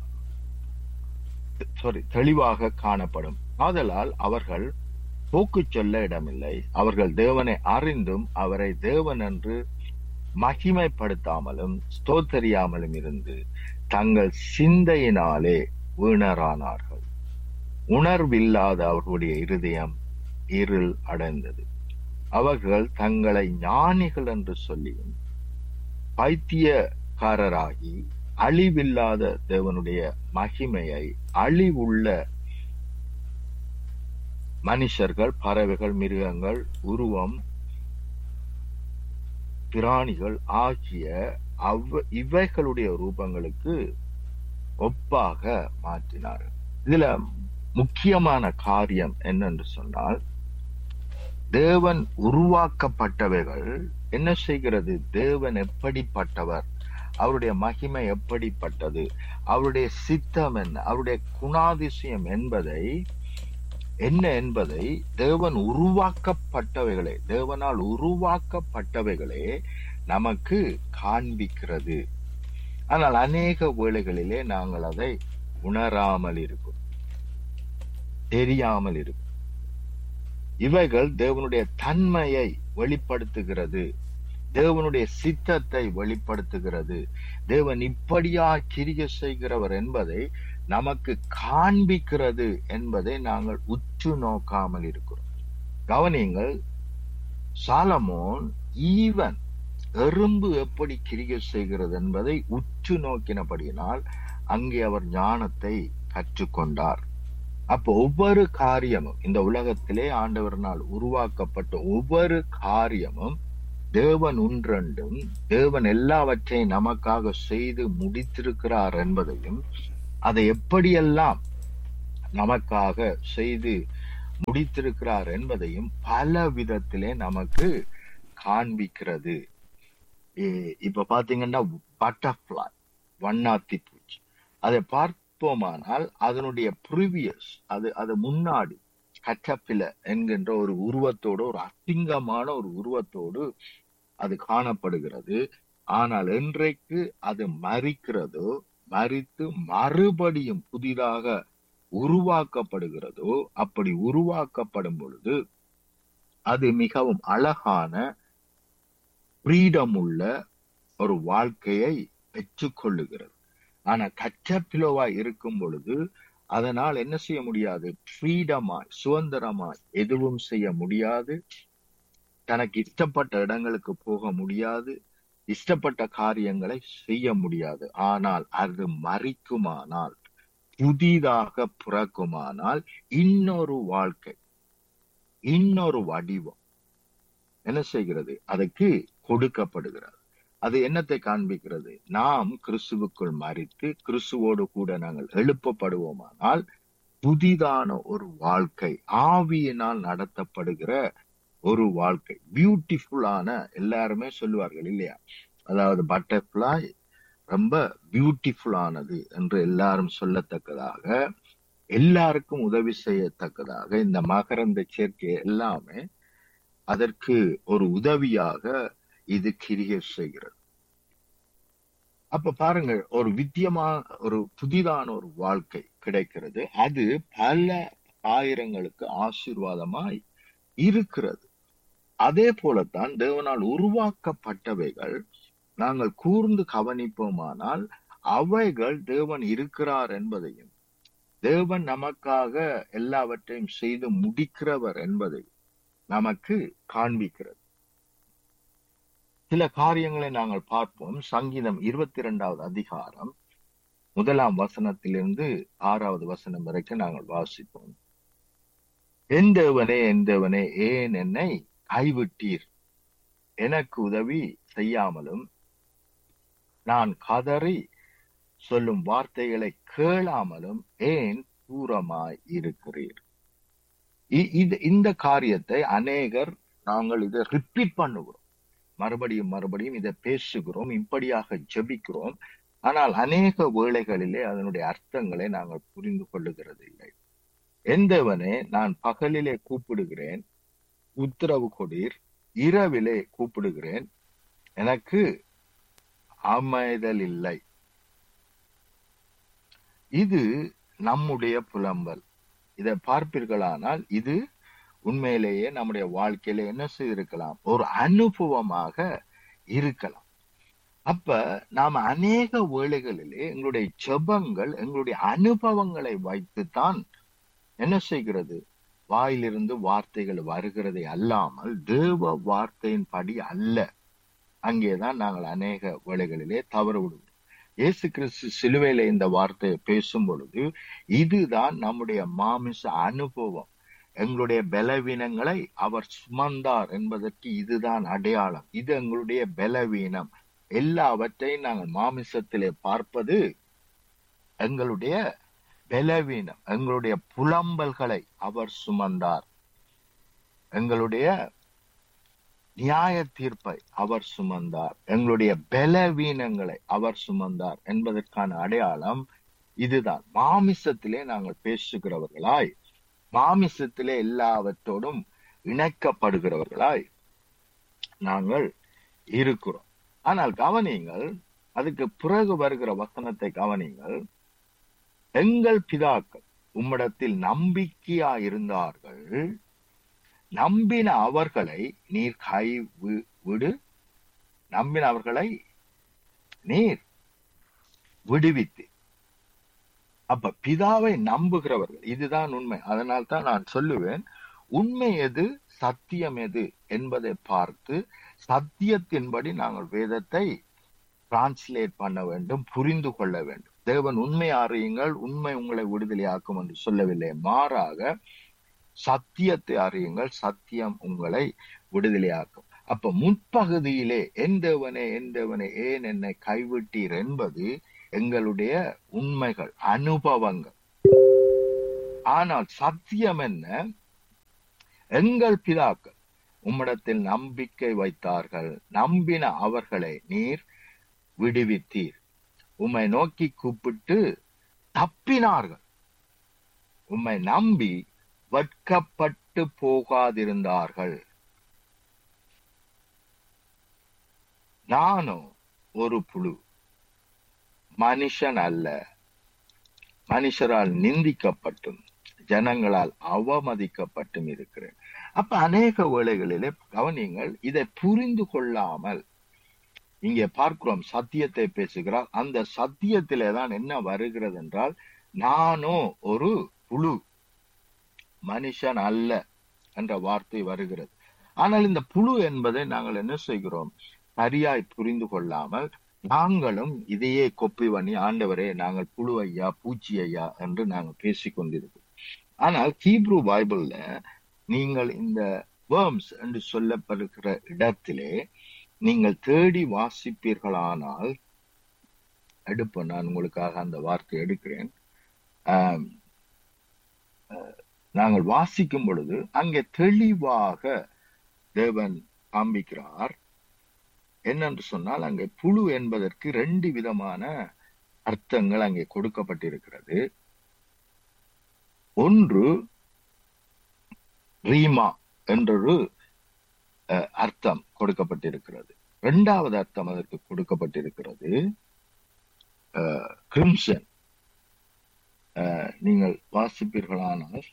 சாரி தெளிவாக காணப்படும் ஆதலால் அவர்கள் போக்கு சொல்ல இடமில்லை அவர்கள் தேவனை அறிந்தும் அவரை தேவன் என்று மகிமைப்படுத்தாமலும் ஸ்தோத்தரியாமலும் இருந்து தங்கள் சிந்தையினாலே வீணரானார்கள் உணர்வில்லாத அவர்களுடைய இருதயம் இருள் அடைந்தது அவர்கள் தங்களை ஞானிகள் என்று சொல்லியும் பைத்தியக்காரராகி அழிவில்லாத தேவனுடைய மகிமையை அழிவுள்ள மனுஷர்கள் பறவைகள் மிருகங்கள் உருவம் பிராணிகள் ஆகிய அவ் இவைகளுடைய ரூபங்களுக்கு ஒப்பாக மாற்றினார்கள் இதுல முக்கியமான காரியம் என்னென்று சொன்னால் தேவன் உருவாக்கப்பட்டவைகள் என்ன செய்கிறது தேவன் எப்படிப்பட்டவர் அவருடைய மகிமை எப்படிப்பட்டது அவருடைய சித்தம் என்ன அவருடைய குணாதிசயம் என்பதை என்ன என்பதை தேவன் உருவாக்கப்பட்டவைகளே தேவனால் உருவாக்கப்பட்டவைகளே நமக்கு காண்பிக்கிறது ஆனால் அநேக வேளைகளிலே நாங்கள் அதை உணராமல் இருக்கும் தெரியாமல் இருக்கும் இவைகள் தேவனுடைய தன்மையை வெளிப்படுத்துகிறது தேவனுடைய சித்தத்தை வெளிப்படுத்துகிறது தேவன் இப்படியா கிரிய செய்கிறவர் என்பதை நமக்கு காண்பிக்கிறது என்பதை நாங்கள் உற்று நோக்காமல் இருக்கிறோம் கவனியங்கள் சாலமோன் ஈவன் எறும்பு எப்படி கிரிய செய்கிறது என்பதை உற்று நோக்கினபடியினால் அங்கே அவர் ஞானத்தை கற்றுக்கொண்டார் அப்போ ஒவ்வொரு காரியமும் இந்த உலகத்திலே ஆண்டவரனால் உருவாக்கப்பட்ட ஒவ்வொரு காரியமும் தேவன் ஒன்றென்றும் தேவன் எல்லாவற்றையும் நமக்காக செய்து முடித்திருக்கிறார் என்பதையும் அதை எப்படியெல்லாம் நமக்காக செய்து முடித்திருக்கிறார் என்பதையும் பல விதத்திலே நமக்கு காண்பிக்கிறது இ- இப்ப பாத்தீங்கன்னா பட்டர்ஃபிளை வண்ணாத்தி பூச்சி அதை பார்ப்போமானால் அதனுடைய ப்ரீவியஸ் அது அது முன்னாடி கட்டப்பில என்கின்ற ஒரு உருவத்தோடு ஒரு அசிங்கமான ஒரு உருவத்தோடு அது காணப்படுகிறது ஆனால் என்றைக்கு அது மறிக்கிறதோ மறித்து மறுபடியும் புதிதாக உருவாக்கப்படுகிறதோ அப்படி உருவாக்கப்படும் பொழுது அது மிகவும் அழகான ஃப்ரீடம் உள்ள ஒரு வாழ்க்கையை பெற்றுக்கொள்ளுகிறது ஆனா கச்சப்பிலோவா இருக்கும் பொழுது அதனால் என்ன செய்ய முடியாது ஃப்ரீடமாய் சுதந்திரமாய் எதுவும் செய்ய முடியாது தனக்கு இஷ்டப்பட்ட இடங்களுக்கு போக முடியாது இஷ்டப்பட்ட காரியங்களை செய்ய முடியாது ஆனால் அது மறிக்குமானால் புதிதாக பிறக்குமானால் இன்னொரு வாழ்க்கை இன்னொரு வடிவம் என்ன செய்கிறது அதுக்கு கொடுக்கப்படுகிறது அது என்னத்தை காண்பிக்கிறது நாம் கிறிஸ்துவுக்குள் மறித்து கிறிஸ்துவோடு கூட நாங்கள் எழுப்பப்படுவோமானால் புதிதான ஒரு வாழ்க்கை ஆவியினால் நடத்தப்படுகிற ஒரு வாழ்க்கை பியூட்டிஃபுல்லான எல்லாருமே சொல்லுவார்கள் இல்லையா அதாவது பட்டர்ஃபிளை ரொம்ப பியூட்டிஃபுல்லானது என்று எல்லாரும் சொல்லத்தக்கதாக எல்லாருக்கும் உதவி செய்யத்தக்கதாக இந்த மகரந்த சேர்க்கை எல்லாமே அதற்கு ஒரு உதவியாக இது கிரியை செய்கிறது அப்ப பாருங்க ஒரு வித்தியமா ஒரு புதிதான ஒரு வாழ்க்கை கிடைக்கிறது அது பல ஆயிரங்களுக்கு ஆசீர்வாதமாய் இருக்கிறது அதே போலத்தான் தேவனால் உருவாக்கப்பட்டவைகள் நாங்கள் கூர்ந்து கவனிப்போமானால் அவைகள் தேவன் இருக்கிறார் என்பதையும் தேவன் நமக்காக எல்லாவற்றையும் செய்து முடிக்கிறவர் என்பதை நமக்கு காண்பிக்கிறது சில காரியங்களை நாங்கள் பார்ப்போம் சங்கீதம் இருபத்தி இரண்டாவது அதிகாரம் முதலாம் வசனத்திலிருந்து ஆறாவது வசனம் வரைக்கும் நாங்கள் வாசிப்போம் என் தேவனே என் தேவனே ஏன் என்னை கைவிட்டீர் எனக்கு உதவி செய்யாமலும் நான் கதறி சொல்லும் வார்த்தைகளை கேளாமலும் ஏன் தூரமாய் இருக்கிறீர் இ- இது இந்த காரியத்தை அநேகர் நாங்கள் இதை ரிப்பீட் பண்ணுகிறோம் மறுபடியும் மறுபடியும் இதை பேசுகிறோம் இப்படியாக ஜெபிக்கிறோம் ஆனால் அநேக வேளைகளிலே அதனுடைய அர்த்தங்களை நாங்கள் புரிந்து கொள்ளுகிறது இல்லை எந்தவனே நான் பகலிலே கூப்பிடுகிறேன் உத்தரவு கொடீர் இரவிலே கூப்பிடுகிறேன் எனக்கு அமைதல் இல்லை இது நம்முடைய புலம்பல் இதை பார்ப்பீர்களானால் இது உண்மையிலேயே நம்முடைய வாழ்க்கையில என்ன செய்திருக்கலாம் ஒரு அனுபவமாக இருக்கலாம் அப்ப நாம அநேக வேளைகளிலே எங்களுடைய ஜெபங்கள் எங்களுடைய அனுபவங்களை வைத்துத்தான் என்ன செய்கிறது வாயிலிருந்து வார்த்தைகள் வருகிறதை அல்லாமல் தேவ வார்த்தையின்படி அல்ல அங்கேதான் நாங்கள் அநேக வேளைகளிலே தவறு விடுவோம் இயேசு கிறிஸ்து சிலுவையில இந்த வார்த்தையை பேசும் பொழுது இதுதான் நம்முடைய மாமிச அனுபவம் எங்களுடைய பலவீனங்களை அவர் சுமந்தார் என்பதற்கு இதுதான் அடையாளம் இது எங்களுடைய பலவீனம் எல்லாவற்றையும் நாங்கள் மாமிசத்திலே பார்ப்பது எங்களுடைய பலவீனம் எங்களுடைய புலம்பல்களை அவர் சுமந்தார் எங்களுடைய நியாய தீர்ப்பை அவர் சுமந்தார் எங்களுடைய பலவீனங்களை அவர் சுமந்தார் என்பதற்கான அடையாளம் இதுதான் மாமிசத்திலே நாங்கள் பேசுகிறவர்களாய் மாமிசத்திலே எல்லாவற்றோடும் இணைக்கப்படுகிறவர்களாய் நாங்கள் இருக்கிறோம் ஆனால் கவனியுங்கள் அதுக்கு பிறகு வருகிற வசனத்தை கவனியுங்கள் எங்கள் பிதாக்கள் உம்மிடத்தில் நம்பிக்கையா இருந்தார்கள் நம்பின அவர்களை நீர் கை வி- விடு நம்பின அவர்களை நீர் விடுவித்து அப்ப பிதாவை நம்புகிறவர்கள் இதுதான் உண்மை அதனால் தான் நான் சொல்லுவேன் உண்மை எது சத்தியம் எது என்பதை பார்த்து சத்தியத்தின்படி நாங்கள் வேதத்தை டிரான்ஸ்லேட் பண்ண வேண்டும் புரிந்து கொள்ள வேண்டும் தேவன் உண்மை அறியுங்கள் உண்மை உங்களை விடுதலையாக்கும் என்று சொல்லவில்லை மாறாக சத்தியத்தை அறியுங்கள் சத்தியம் உங்களை விடுதலையாக்கும் அப்ப முற்பகுதியிலே என் தேவனே என் தேவனே ஏன் என்னை கைவிட்டீர் என்பது எங்களுடைய உண்மைகள் அனுபவங்கள் ஆனால் சத்தியம் என்ன எங்கள் பிதாக்கள் உம்மிடத்தில் நம்பிக்கை வைத்தார்கள் நம்பின அவர்களை நீர் விடுவித்தீர் உம்மை நோக்கி கூப்பிட்டு தப்பினார்கள் உம்மை நம்பி வெட்கப்பட்டு போகாதிருந்தார்கள் நானோ ஒரு புழு மனுஷன் அல்ல மனுஷரால் நிந்திக்கப்பட்டும் ஜனங்களால் அவமதிக்கப்பட்டும் இருக்கிறேன் அப்ப அநேக வேளைகளிலே கவனிங்கள் இதை புரிந்து கொள்ளாமல் இங்கே பார்க்கிறோம் சத்தியத்தை பேசுகிறார் அந்த சத்தியத்திலே தான் என்ன வருகிறது என்றால் நானோ ஒரு புழு மனுஷன் அல்ல என்ற வார்த்தை வருகிறது ஆனால் இந்த புழு என்பதை நாங்கள் என்ன செய்கிறோம் சரியாய் புரிந்து கொள்ளாமல் நாங்களும் இதையே கொப்பி பண்ணி ஆண்டவரே நாங்கள் புழு ஐயா பூச்சி ஐயா என்று நாங்கள் பேசிக் கொண்டிருக்கிறோம் ஆனால் ஹீப்ரூ பைபிள்ல நீங்கள் இந்த வேர்ம்ஸ் என்று சொல்லப்படுகிற இடத்திலே நீங்கள் தேடி வாசிப்பீர்களானால் எடுப்ப நான் உங்களுக்காக அந்த வார்த்தை எடுக்கிறேன் ஆம், அஹ், நாங்கள் வாசிக்கும் பொழுது அங்கே தெளிவாக தேவன் காண்பிக்கிறார் என்னென்று சொன்னால் அங்கே புழு என்பதற்கு ரெண்டு விதமான அர்த்தங்கள் அங்கே கொடுக்கப்பட்டிருக்கிறது ஒன்று ரீமா என்றொரு அஹ், அர்த்தம் கொடுக்கப்பட்டிருக்கிறது இரண்டாவது அர்த்தம் அதற்கு கொடுக்கப்பட்டிருக்கிறது கிரிம்சன் நீங்கள் வாசிப்பீர்களானால்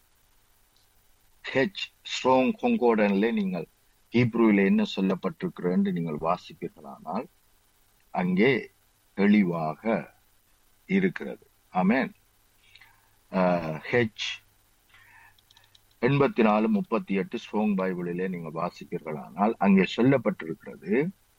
ஹெச் ஸ்ட்ராங் கொங்கோடன்ல நீங்கள் ஹீப்ரூவில என்ன சொல்லப்பட்டிருக்கிறது என்று நீங்கள் வாசிப்பீர்களானால் அங்கே தெளிவாக இருக்கிறது ஆமென் ஹெச் எண்பத்தி நாலு முப்பத்தி எட்டு ஸ்ட்ராங் பைபிளிலே நீங்கள் வாசிப்பீர்களானால் அங்கே சொல்லப்பட்டிருக்கிறது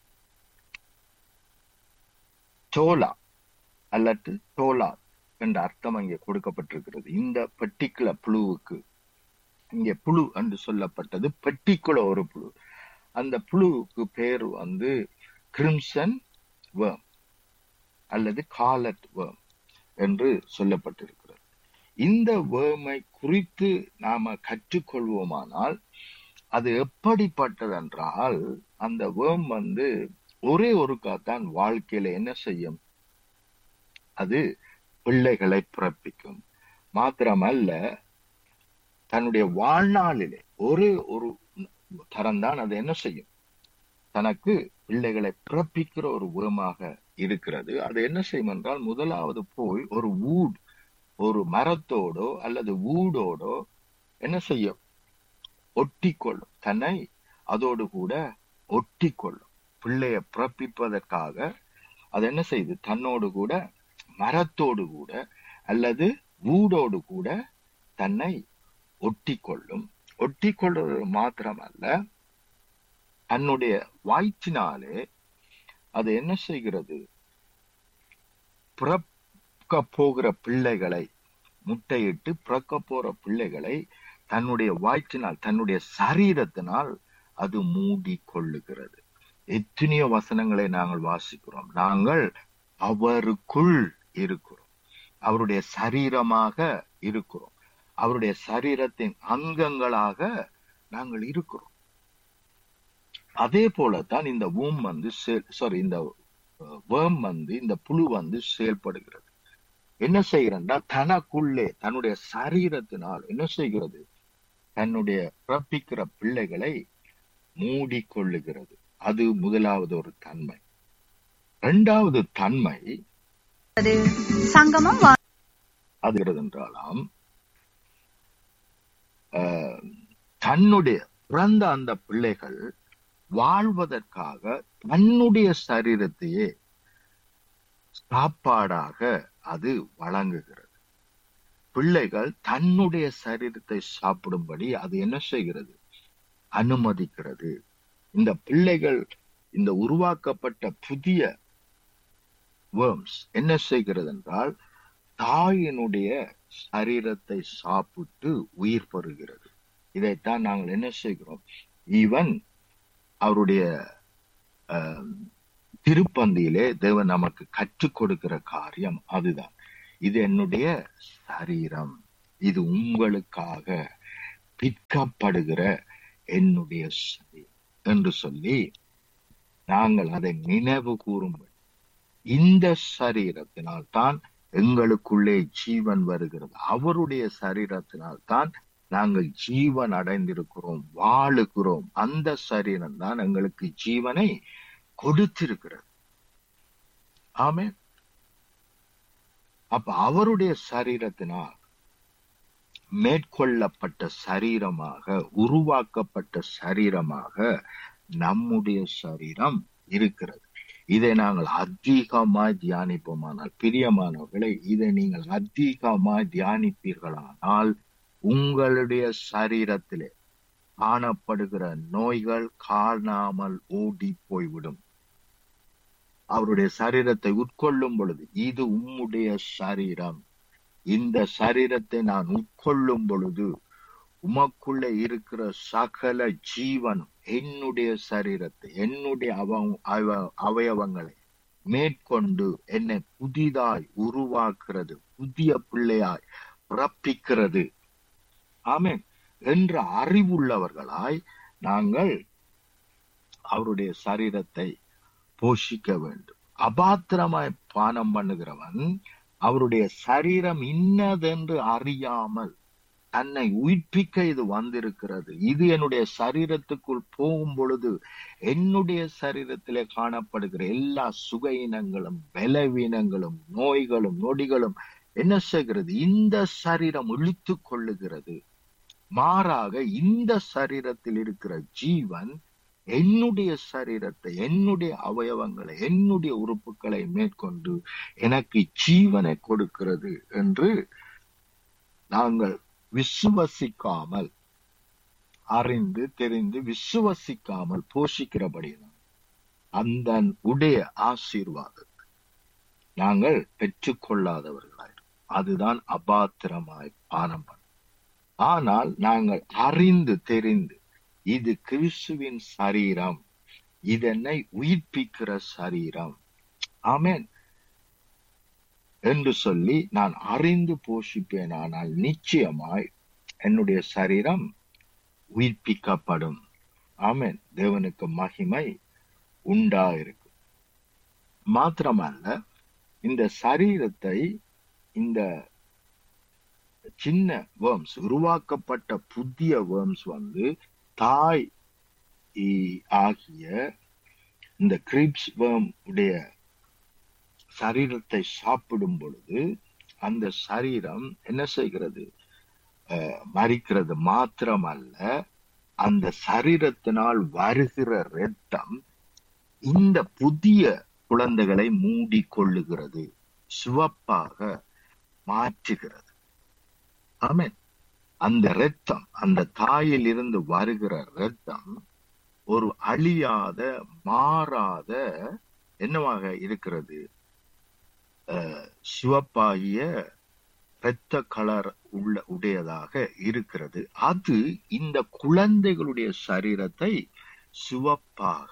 சோலா அல்லது சோலா என்ற அர்த்தம் அங்கே கொடுக்கப்பட்டிருக்கிறது இந்த பர்டிகுலர் புழுவுக்கு இங்கே புழு என்று சொல்லப்பட்டது பர்டிகுலர் ஒரு புழு அந்த புழுவுக்கு பேர் வந்து கிரிம்சன் வேர்ம் அல்லது காலட் வேர்ம் என்று சொல்லப்பட்டிருக்கிறது இந்த வேர்மை குறித்து நாம கற்றுக்கொள்வோமானால் அது எப்படிப்பட்டதென்றால் அந்த வேர்ம் வந்து ஒரே ஒருக்காத்தான் வாழ்க்கையில என்ன செய்யும் அது பிள்ளைகளை பிறப்பிக்கும் மாத்திரமல்ல தன்னுடைய வாழ்நாளிலே ஒரே ஒரு தரம்தான் அது என்ன செய்யும் தனக்கு பிள்ளைகளை பிறப்பிக்கிற ஒரு உரமாக இருக்கிறது அது என்ன செய்யும் என்றால் முதலாவது போய் ஒரு வூட் ஒரு மரத்தோடோ அல்லது வூடோடோ என்ன செய்யும் ஒட்டி கொள்ளும் தன்னை அதோடு கூட ஒட்டி கொள்ளும் பிள்ளைய பிறப்பிப்பதற்காக அது என்ன செய்யுது தன்னோடு கூட மரத்தோடு கூட அல்லது வூடோடு கூட தன்னை ஒட்டி கொள்ளும் ஒட்டி கொள்வது மாத்திரமல்ல தன்னுடைய வயிற்றினாலே அது என்ன செய்கிறது பிறக்க போகிற பிள்ளைகளை முட்டையிட்டு பிறக்க போற பிள்ளைகளை தன்னுடைய வயிற்றினால் தன்னுடைய சரீரத்தினால் அது மூடி கொள்ளுகிறது எத்தனையோ வசனங்களை நாங்கள் வாசிக்கிறோம் நாங்கள் அவருக்குள் இருக்கிறோம் அவருடைய சரீரமாக இருக்கிறோம் அவருடைய சரீரத்தின் அங்கங்களாக நாங்கள் இருக்கிறோம் அதே போலத்தான் இந்த ஊம் வந்து சாரி இந்த வேம் வந்து இந்த புழு வந்து செயல்படுகிறது என்ன செய்கிறா தனக்குள்ளே தன்னுடைய சரீரத்தினால் என்ன செய்கிறது தன்னுடைய பிறப்பிக்கிற பிள்ளைகளை மூடிக்கொள்ளுகிறது அது முதலாவது ஒரு தன்மை இரண்டாவது தன்மை அது சங்கமம் வா- அது என்றாலாம் ஆஹ், தன்னுடைய பிறந்த அந்த பிள்ளைகள் வாழ்வதற்காக தன்னுடைய சரீரத்தையே சாப்பாடாக அது வழங்குகிறது பிள்ளைகள் தன்னுடைய சரீரத்தை சாப்பிடும்படி அது என்ன செய்கிறது அனுமதிக்கிறது இந்த பிள்ளைகள் இந்த உருவாக்கப்பட்ட புதிய worms என்ன செய்கிறது என்றால் தாயினுடைய சரீரத்தை சாப்பிட்டு உயிர் பெறுகிறது இதைத்தான் நாங்கள் என்ன செய்கிறோம் ஈவன் அவருடைய ஆம், திருப்பந்தியிலே தேவன் நமக்கு கற்றுக் கொடுக்கிற காரியம் அதுதான் இது என்னுடைய சரீரம் இது உங்களுக்காக பிற்கப்படுகிற என்னுடைய சரீரம் என்று சொல்லி நாங்கள் அதை நினைவு கூறும்படி இந்த சரீரத்தினால் தான் எங்களுக்குள்ளே ஜீவன் வருகிறது அவருடைய சரீரத்தினால் தான் நாங்கள் ஜீவன் அடைந்திருக்கிறோம் வாழுகிறோம் அந்த சரீரம் தான் எங்களுக்கு ஜீவனை கொடுத்திருக்கிறது ஆமே அப்ப அவருடைய சரீரத்தினால் மேற்கொள்ளப்பட்ட சரீரமாக உருவாக்கப்பட்ட சரீரமாக நம்முடைய சரீரம் இருக்கிறது இதை நாங்கள் அதிகமாய் தியானிப்போமானால் பிரியமானவர்களை இதை நீங்கள் அதிகமாய் தியானிப்பீர்களானால் உங்களுடைய சரீரத்திலே காணப்படுகிற நோய்கள் காணாமல் ஓடி போய்விடும் அவருடைய சரீரத்தை உட்கொள்ளும் பொழுது இது உம்முடைய சரீரம் இந்த சரீரத்தை நான் உட்கொள்ளும் பொழுது உமக்குள்ளே இருக்கிற சகல ஜீவனும் என்னுடைய சரீரத்தை என்னுடைய அவ- அவ- அவயவங்களை மேற்கொண்டு என்னை புதிதாய் உருவாக்குறது புதிய பிள்ளையாய் பிறப்பிக்கிறது ஆமென் என்ற அறிவுள்ளவர்களாய் நாங்கள் அவருடைய சரீரத்தை போஷிக்க வேண்டும் அபாத்திரமாய் பானம் பண்ணுகிறவன் அவருடைய சரீரம் இன்னதென்று அறியாமல் தன்னை உயிர்ப்பிக்க இது வந்திருக்கிறது இது என்னுடைய சரீரத்துக்குள் போகும் பொழுது என்னுடைய சரீரத்திலே காணப்படுகிற எல்லா சுகையினங்களும் பலவீனங்களும் நோய்களும் நொடிகளும் என்ன செய்கிறது இந்த சரீரம் இழுத்து கொள்ளுகிறது மாறாக இந்த சரீரத்தில் இருக்கிற ஜீவன் என்னுடைய சரீரத்தை என்னுடைய அவயவங்களை என்னுடைய உறுப்புகளை மேற்கொண்டு எனக்கு ஜீவனை கொடுக்கிறது என்று நாங்கள் விசுவசிக்காமல் அறிந்து தெரிந்து விசுவசிக்காமல் போஷிக்கிறபடிதான் அந்த உடைய ஆசீர்வாதத்தை நாங்கள் பெற்றுக்கொள்ளாதவர்களாய் அதுதான் அபாத்திரமாய் பானம் பண்ண ஆனால் நாங்கள் அறிந்து தெரிந்து இது கிறிஸ்துவின் சரீரம் இதனை உயிர்ப்பிக்கிற சரீரம் ஆமென் என்று சொல்லி நான் அறிந்து போஷிப்பேன் ஆனால் நிச்சயமாய் என்னுடைய சரீரம் உயிர்ப்பிக்கப்படும் ஆமென் தேவனுக்கு மகிமை உண்டாயிருக்கும் மாத்திரமல்ல இந்த சரீரத்தை இந்த சின்ன வேர்ம்ஸ் உருவாக்கப்பட்ட புதிய வேர்ம்ஸ் வந்து தாய் இ- ஆகிய இந்த கிரிப்ஸ் வேர்ம் உடைய சரீரத்தை சாப்பிடும் பொழுது அந்த சரீரம் என்ன செய்கிறது அஹ், மரிக்கிறது மாத்திரமல்ல அந்த சரீரத்தினால் வருகிற இரத்தம் இந்த புதிய குழந்தைகளை மூடிக்கொள்ளுகிறது சிவப்பாக மாற்றுகிறது ஆமென் அந்த இரத்தம் அந்த தாயில் இருந்து வருகிற இரத்தம் ஒரு அழியாத மாறாத என்னவாக இருக்கிறது அஹ், சிவப்பாகிய இரத்த கலர் உள்ள உடையதாக இருக்கிறது அது இந்த குழந்தைகளுடைய சரீரத்தை சிவப்பாக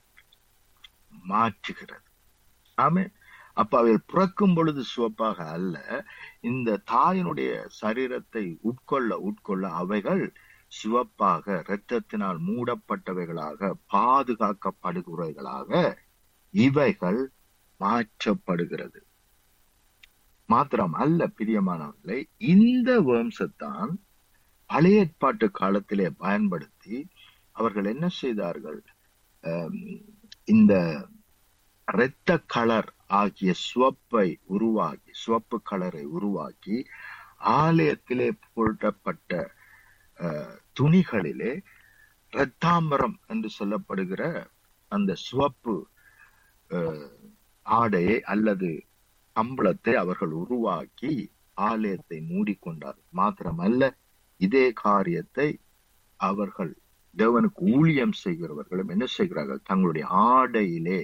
மாற்றுகிறது ஆமென் அப்ப அவைகள் பிறக்கும் பொழுது சிவப்பாக அல்ல இந்த தாயினுடைய சரீரத்தை உட்கொள்ள உட்கொள்ள அவைகள் சிவப்பாக இரத்தத்தினால் மூடப்பட்டவைகளாக பாதுகாக்கப்படுகிறவைகளாக இவைகள் மாற்றப்படுகிறது மாத்திரம் அல்ல பிரியமானவர்களை இந்த வம்சத்தான் பழைய ஏற்பாட்டு காலத்திலே பயன்படுத்தி அவர்கள் என்ன செய்தார்கள் அம், இந்த இரத்த கலர் ஆகிய சிவப்பை உருவாக்கி சிவப்பு கலரை உருவாக்கி ஆலயத்திலே போடப்பட்ட அஹ், துணிகளிலே இரத்தாம்பரம் என்று சொல்லப்படுகிற அந்த சிவப்பு அஹ், ஆடையை அல்லது கம்பளத்தை அவர்கள் உருவாக்கி ஆலயத்தை மூடிக்கொண்டார் மாத்திரமல்ல இதே காரியத்தை அவர்கள் தேவனுக்கு ஊழியம் செய்கிறவர்களும் என்ன செய்கிறார்கள் தங்களுடைய ஆடையிலே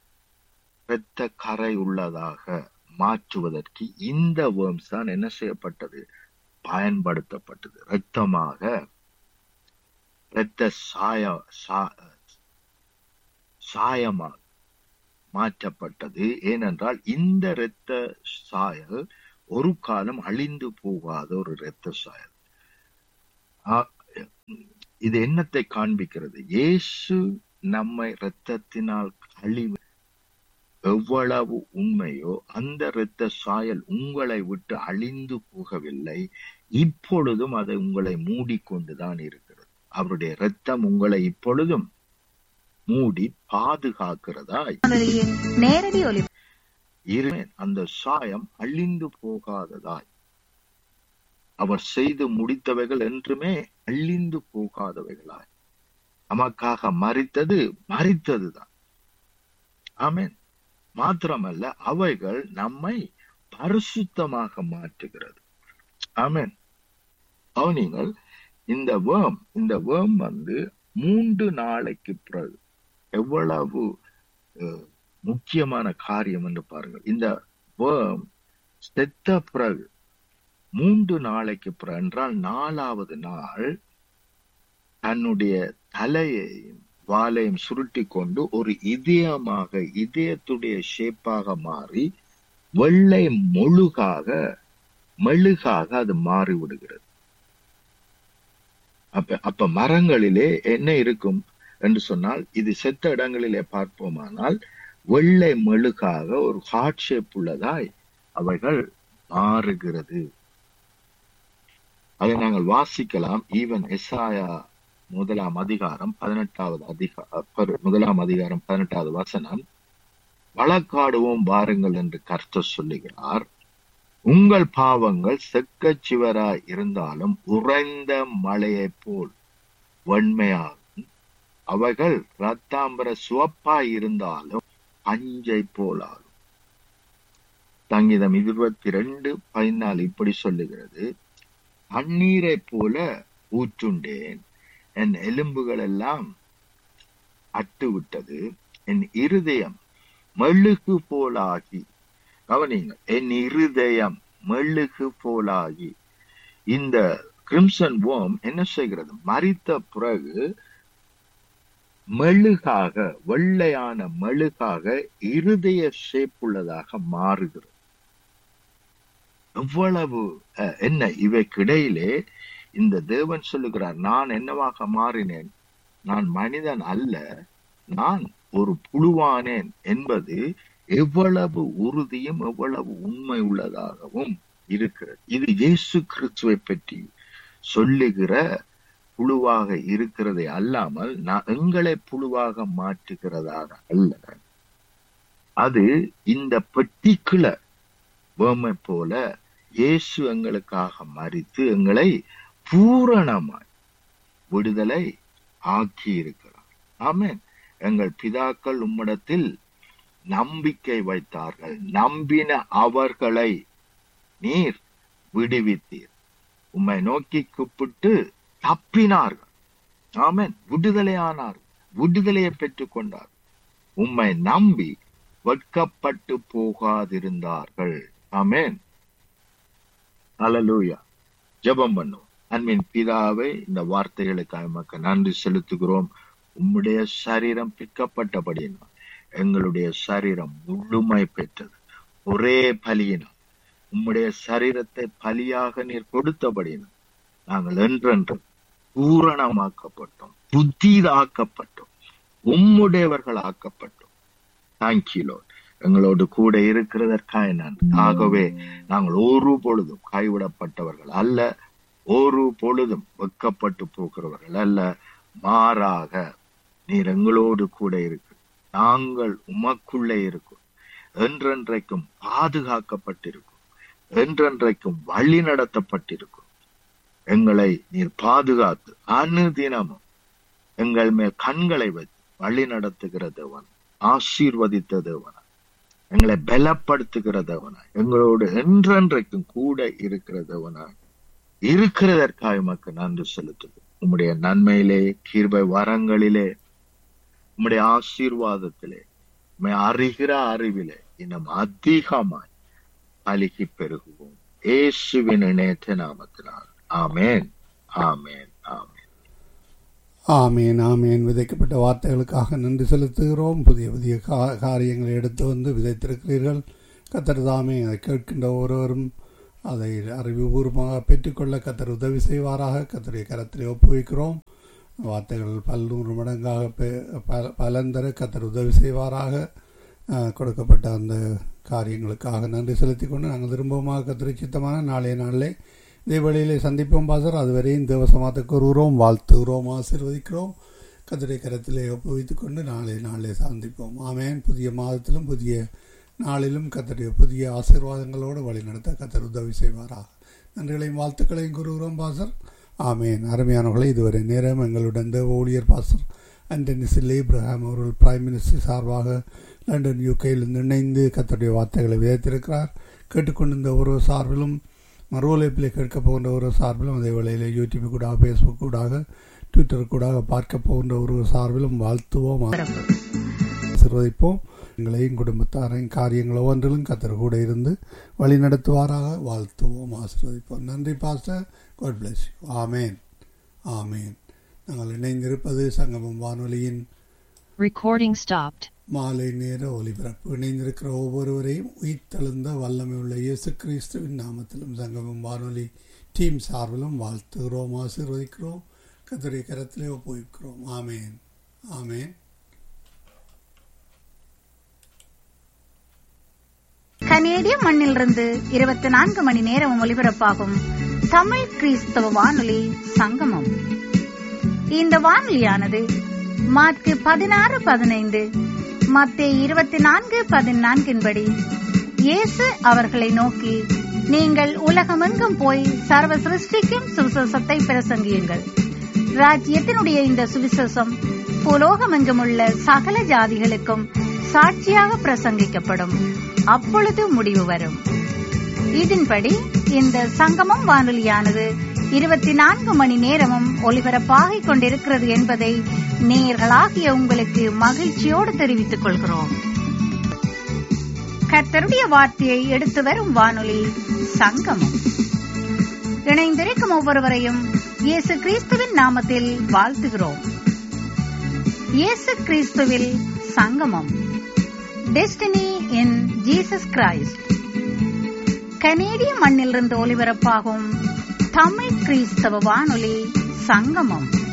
இரத்த கரை உள்ளதாக மாற்றுவதற்கு இந்த வேர்ம்ஸ் தான் என்ன செய்யப்பட்டது பயன்படுத்தப்பட்டது இரத்தமாக இரத்த சாய சா- சாயமாக மாற்றப்பட்டது ஏனென்றால் இந்த இரத்த சாயல் ஒரு காலம் அழிந்து போகாத ஒரு இரத்த சாயல் ஆ- இது என்னத்தை காண்பிக்கிறது இயேசு நம்மை இரத்தத்தினால் கழிவு எவ்வளவு உண்மையோ அந்த இரத்த சாயல் உங்களை விட்டு அழிந்து போகவில்லை இப்பொழுதும் அது உங்களை மூடிக்கொண்டுதான் இருக்கிறது அவருடைய இரத்தம் உங்களை இப்பொழுதும் மூடி பாதுகாக்கிறதாய் வானொலியின் நேரடி ஒலி இருமேன் அந்த சாயம் அழிந்து போகாததாய் அவர் செய்து முடித்தவைகள் என்றுமே அழிந்து போகாதவைகளாய் நமக்காக மறித்தது மறித்ததுதான் ஆமென் மாத்திரமல்ல அவைகள் நம்மை பரிசுத்தமாக மாற்றுகிறது ஆமென் கவனிங்கள் இந்த வேம் இந்த வேம் வந்து மூன்று நாளைக்கு பிறகு எவ்வளவு அஹ், முக்கியமான காரியம் என்று பாருங்கள் இந்த வேம் செத்த பிறகு மூன்று நாளைக்கு பிறகு என்றால் நாலாவது நாள் தன்னுடைய தலையையும் வாலையும் சுருட்டி கொண்டு ஒரு இதயமாக இதயத்துடைய ஷேப்பாக மாறி வெள்ளை முழுகாக மெழுகாக அது மாறி விடுகிறது அப்ப அப்ப மரங்களிலே என்ன இருக்கும் என்று சொன்னால் இது செத்த இடங்களிலே பார்ப்போமானால் வெள்ளை மெழுகாக ஒரு ஹார்ட் ஷேப் உள்ளதாய் அவைகள் மாறுகிறது அதை நாங்கள் வாசிக்கலாம் ஈவன் எஸ்ஆயா முதலாம் அதிகாரம் பதினெட்டாவது அதிகார முதலாம் அதிகாரம் பதினெட்டாவது வசனம் வழக்காடுவோம் வாருங்கள் என்று கர்த்தர் சொல்லுகிறார் உங்கள் பாவங்கள் செக்கச் சிவராய் இருந்தாலும் உறைந்த மழையைப் போல் வெண்மையாகும் அவைகள் ரத்தாம்பர சிவப்பாய் இருந்தாலும் பஞ்சை போலாகும் சங்கீதம் இருபத்தி ரெண்டு பதினாலு இப்படி சொல்லுகிறது தண்ணீரைப் போல ஊற்றுண்டேன் என் எலும்புகள் எல்லாம் அட்டுவிட்டது என் இருதயம் மெழுகு போலாகி கவனிங்க என் இருதயம் மெழுகு போலாகி இந்த கிரிம்சன் வோம் என்ன செய்கிறது மறித்த பிறகு மெழுகாக வெள்ளையான மெழுகாக இருதய ஷேப் உள்ளதாக மாறுகிறது எவ்வளவு அஹ், என்ன இவைக்கிடையிலே இந்த தேவன் சொல்லுகிறார் நான் என்னவாக மாறினேன் நான் மனிதன் அல்ல நான் ஒரு புழுவானேன் என்பது எவ்வளவு உறுதியும் எவ்வளவு உண்மை உள்ளதாகவும் இருக்கிறது இது இயேசு கிறிஸ்துவை பற்றி சொல்லுகிற புழுவாக இருக்கிறதை அல்லாமல் நான் எங்களை புழுவாக மாற்றுகிறதாக அல்ல அது இந்த பெட்டிக்குலர் வேமை போல இயேசு எங்களுக்காக மறித்து எங்களை பூரணமாய் விடுதலை ஆக்கி இருக்கிறார் ஆமென் எங்கள் பிதாக்கள் உம்மிடத்தில் நம்பிக்கை வைத்தார்கள் நம்பின அவர்களை நீர் விடுவித்தீர் உம்மை நோக்கி கூப்பிட்டு தப்பினார்கள் ஆமென் விடுதலையானார்கள் விடுதலையை பெற்றுக் கொண்டார் உம்மை நம்பி வெட்கப்பட்டு போகாதிருந்தார்கள் ஆமென் அல்லேலூயா ஜெபம் பண்ணுவோம் அன்பின் பிதாவை இந்த வார்த்தைகளுக்காக நமக்கு நன்றி செலுத்துகிறோம் உம்முடைய சரீரம் பிற்கப்பட்டபடியினால் எங்களுடைய சரீரம் முழுமை பெற்றது ஒரே பலியினால் உம்முடைய சரீரத்தை பலியாக நீர் கொடுத்தபடியினால் நாங்கள் என்றென்று பூரணமாக்கப்பட்டோம் புத்திதாக்கப்பட்டோம் உம்முடையவர்கள் ஆக்கப்பட்டோம் தேங்க்யூ லோட் எங்களோடு கூட இருக்கிறதற்காக நன்றி ஆகவே நாங்கள் ஒரு பொழுதும் கைவிடப்பட்டவர்கள் அல்ல ஒரு பொழுதும் வெக்கப்பட்டு போகிறவர்கள் அல்ல மாறாக நீர் எங்களோடு கூட இருக்கு நாங்கள் உமக்குள்ளே இருக்கும் என்றென்றைக்கும் பாதுகாக்கப்பட்டிருக்கும் என்றென்றைக்கும் வழி நடத்தப்பட்டிருக்கும் எங்களை நீர் பாதுகாத்து அனுதினமும் எங்கள் மேல் கண்களை வைத்து வழி நடத்துகிற தேவன் ஆசீர்வதித்த தேவன் எங்களை பலப்படுத்துகிற தேவனாய் எங்களோடு என்றென்றைக்கும் கூட இருக்கிற தேவனாய் இருக்கிறதற்காக உமக்கு நன்றி செலுத்துது உம்முடைய நன்மையிலே கீர்பை வரங்களிலே உம்முடைய ஆசீர்வாதத்திலே உம்மை அறிகிற அறிவிலே இன்னும் அதிகமாய் அழுகி பெருகுவோம் இயேசுவின் இணையத்த நாமத்தினால் ஆமென் ஆமென் ஆமென் ஆமேன் ஆமேன் விதைக்கப்பட்ட வார்த்தைகளுக்காக நன்றி செலுத்துகிறோம் புதிய புதிய கா காரியங்களை எடுத்து வந்து விதைத்திருக்கிறீர்கள் கத்தர் தாமே அதை கேட்கின்ற ஒருவரும் அதை அறிவுபூர்வமாக பெற்றுக்கொள்ள கத்தர் உதவி செய்வாராக கத்தருடைய கரத்திலே ஒப்புவிக்கிறோம் வார்த்தைகள் பல்நூறு மடங்காக பெ- பல பலந்தர கத்தர் உதவி செய்வாராக அஹ், கொடுக்கப்பட்ட அந்த காரியங்களுக்காக நன்றி செலுத்திக் கொண்டு நாங்கள் திரும்பவுமாக கத்திரி சித்தமான நாளைய நாளிலே இதே வழியிலே சந்திப்போம் பாசர் அதுவரையும் தேவசமாத்த கூறுகிறோம் வாழ்த்துகிறோம் ஆசீர்வதிக்கிறோம் கத்திரை கரத்திலே ஒப்புவித்துக் கொண்டு நாளை நாளே சந்திப்போம் ஆமேன் புதிய மாதத்திலும் புதிய நாளிலும் கத்தருடைய புதிய ஆசீர்வாதங்களோடு வழிநடத்த கத்தர் உதவி செய்வாராக நன்றிகளையும் வாழ்த்துக்களையும் கூறுகிறோம் பாசர் ஆமேன் அருமையானவர்களை இதுவரை நேரம் எங்களுடன் தேவ ஊழியர் பாசர் அண்டனி சில்லை இப்ரஹாம் அவர்கள் பிரைம் மினிஸ்டர் சார்பாக லண்டன் யூகேயிலிருந்து இணைந்து கத்தருடைய வார்த்தைகளை விதைத்திருக்கிறார் கேட்டுக்கொண்டிருந்த ஒரு சார்பிலும் மறு ஒலிப்பிலே கேட்க போகின்ற ஒரு சார்பிலும் அதே வேளையில் யூடியூப் கூட ஃபேஸ்புக் கூடாக ட்விட்டர் கூடாக பார்க்க போகின்ற ஒரு சார்பிலும் வாழ்த்துவோம் ஆசீர்வதிப்போம் எங்களையும் குடும்பத்தாரையும் காரியங்கள் ஒவ்வொன்றிலும் கத்தர் கூட இருந்து வழி நடத்துவாராக வாழ்த்துவோம் ஆசீர்வதிப்போம் நன்றி பாஸ்டர் காட் பிளஸ் யூ ஆமேன் ஆமேன் நாங்கள் இணைந்திருப்பது சங்கமம் வானொலியின் Recording stopped. மாலை நேர ஒலிபரப்பு இணைந்திருக்கிற ஒவ்வொருவரையும் உயிர்த்தெழுந்த வல்லமை உள்ள இயேசு கிறிஸ்துவின் நாமத்திலும் சங்கமம் வானொலி டீம் சார்பிலும் வாழ்த்துகிறோம் ஆசீர்வதிக்கிறோம் கத்தருடைய கரத்திலே ஒப்புவிக்கிறோம் ஆமேன் ஆமேன் கனேடிய மண்ணிலிருந்து இருபத்தி நான்கு மணி நேரம் ஒலிபரப்பாகும் தமிழ் கிறிஸ்தவ வானொலி சங்கமம் இந்த வானொலியானது மார்க்கு பதினாறு பதினைந்து மத்திய இருபத்தி நான்கு பதினான்கின்படி இயேசு அவர்களை நோக்கி நீங்கள் உலகமெங்கும் போய் சர்வ சிருஷ்டிக்கும் சுவிசேஷத்தை பிரசங்கியுங்கள் ராஜ்யத்தினுடைய இந்த சுவிசேஷம் புலோகமெங்கும் உள்ள சகல ஜாதிகளுக்கும் சாட்சியாக பிரசங்கிக்கப்படும் அப்பொழுது முடிவு வரும் இதன்படி இந்த சங்கமம் வானொலியானது இருபத்தி நான்கு மணி நேரமும் ஒலிபரப்பாகிக் கொண்டிருக்கிறது என்பதை நேயர்களாகிய உங்களுக்கு மகிழ்ச்சியோடு தெரிவித்துக் கொள்கிறோம் கர்த்தருடைய வார்த்தையை எடுத்து வரும் வானொலி சங்கமம் இணைந்திருக்கும் ஒவ்வொருவரையும் இயேசு கிறிஸ்துவின் நாமத்தில் வாழ்த்துகிறோம் இயேசு கிறிஸ்துவில் சங்கமம் டெஸ்டினி இன் ஜீசஸ் கிரைஸ்ட் கனேடிய மண்ணிலிருந்து ஒலிபரப்பாகும் தமிழ் கிறிஸ்தவ வானொலி சங்கமம்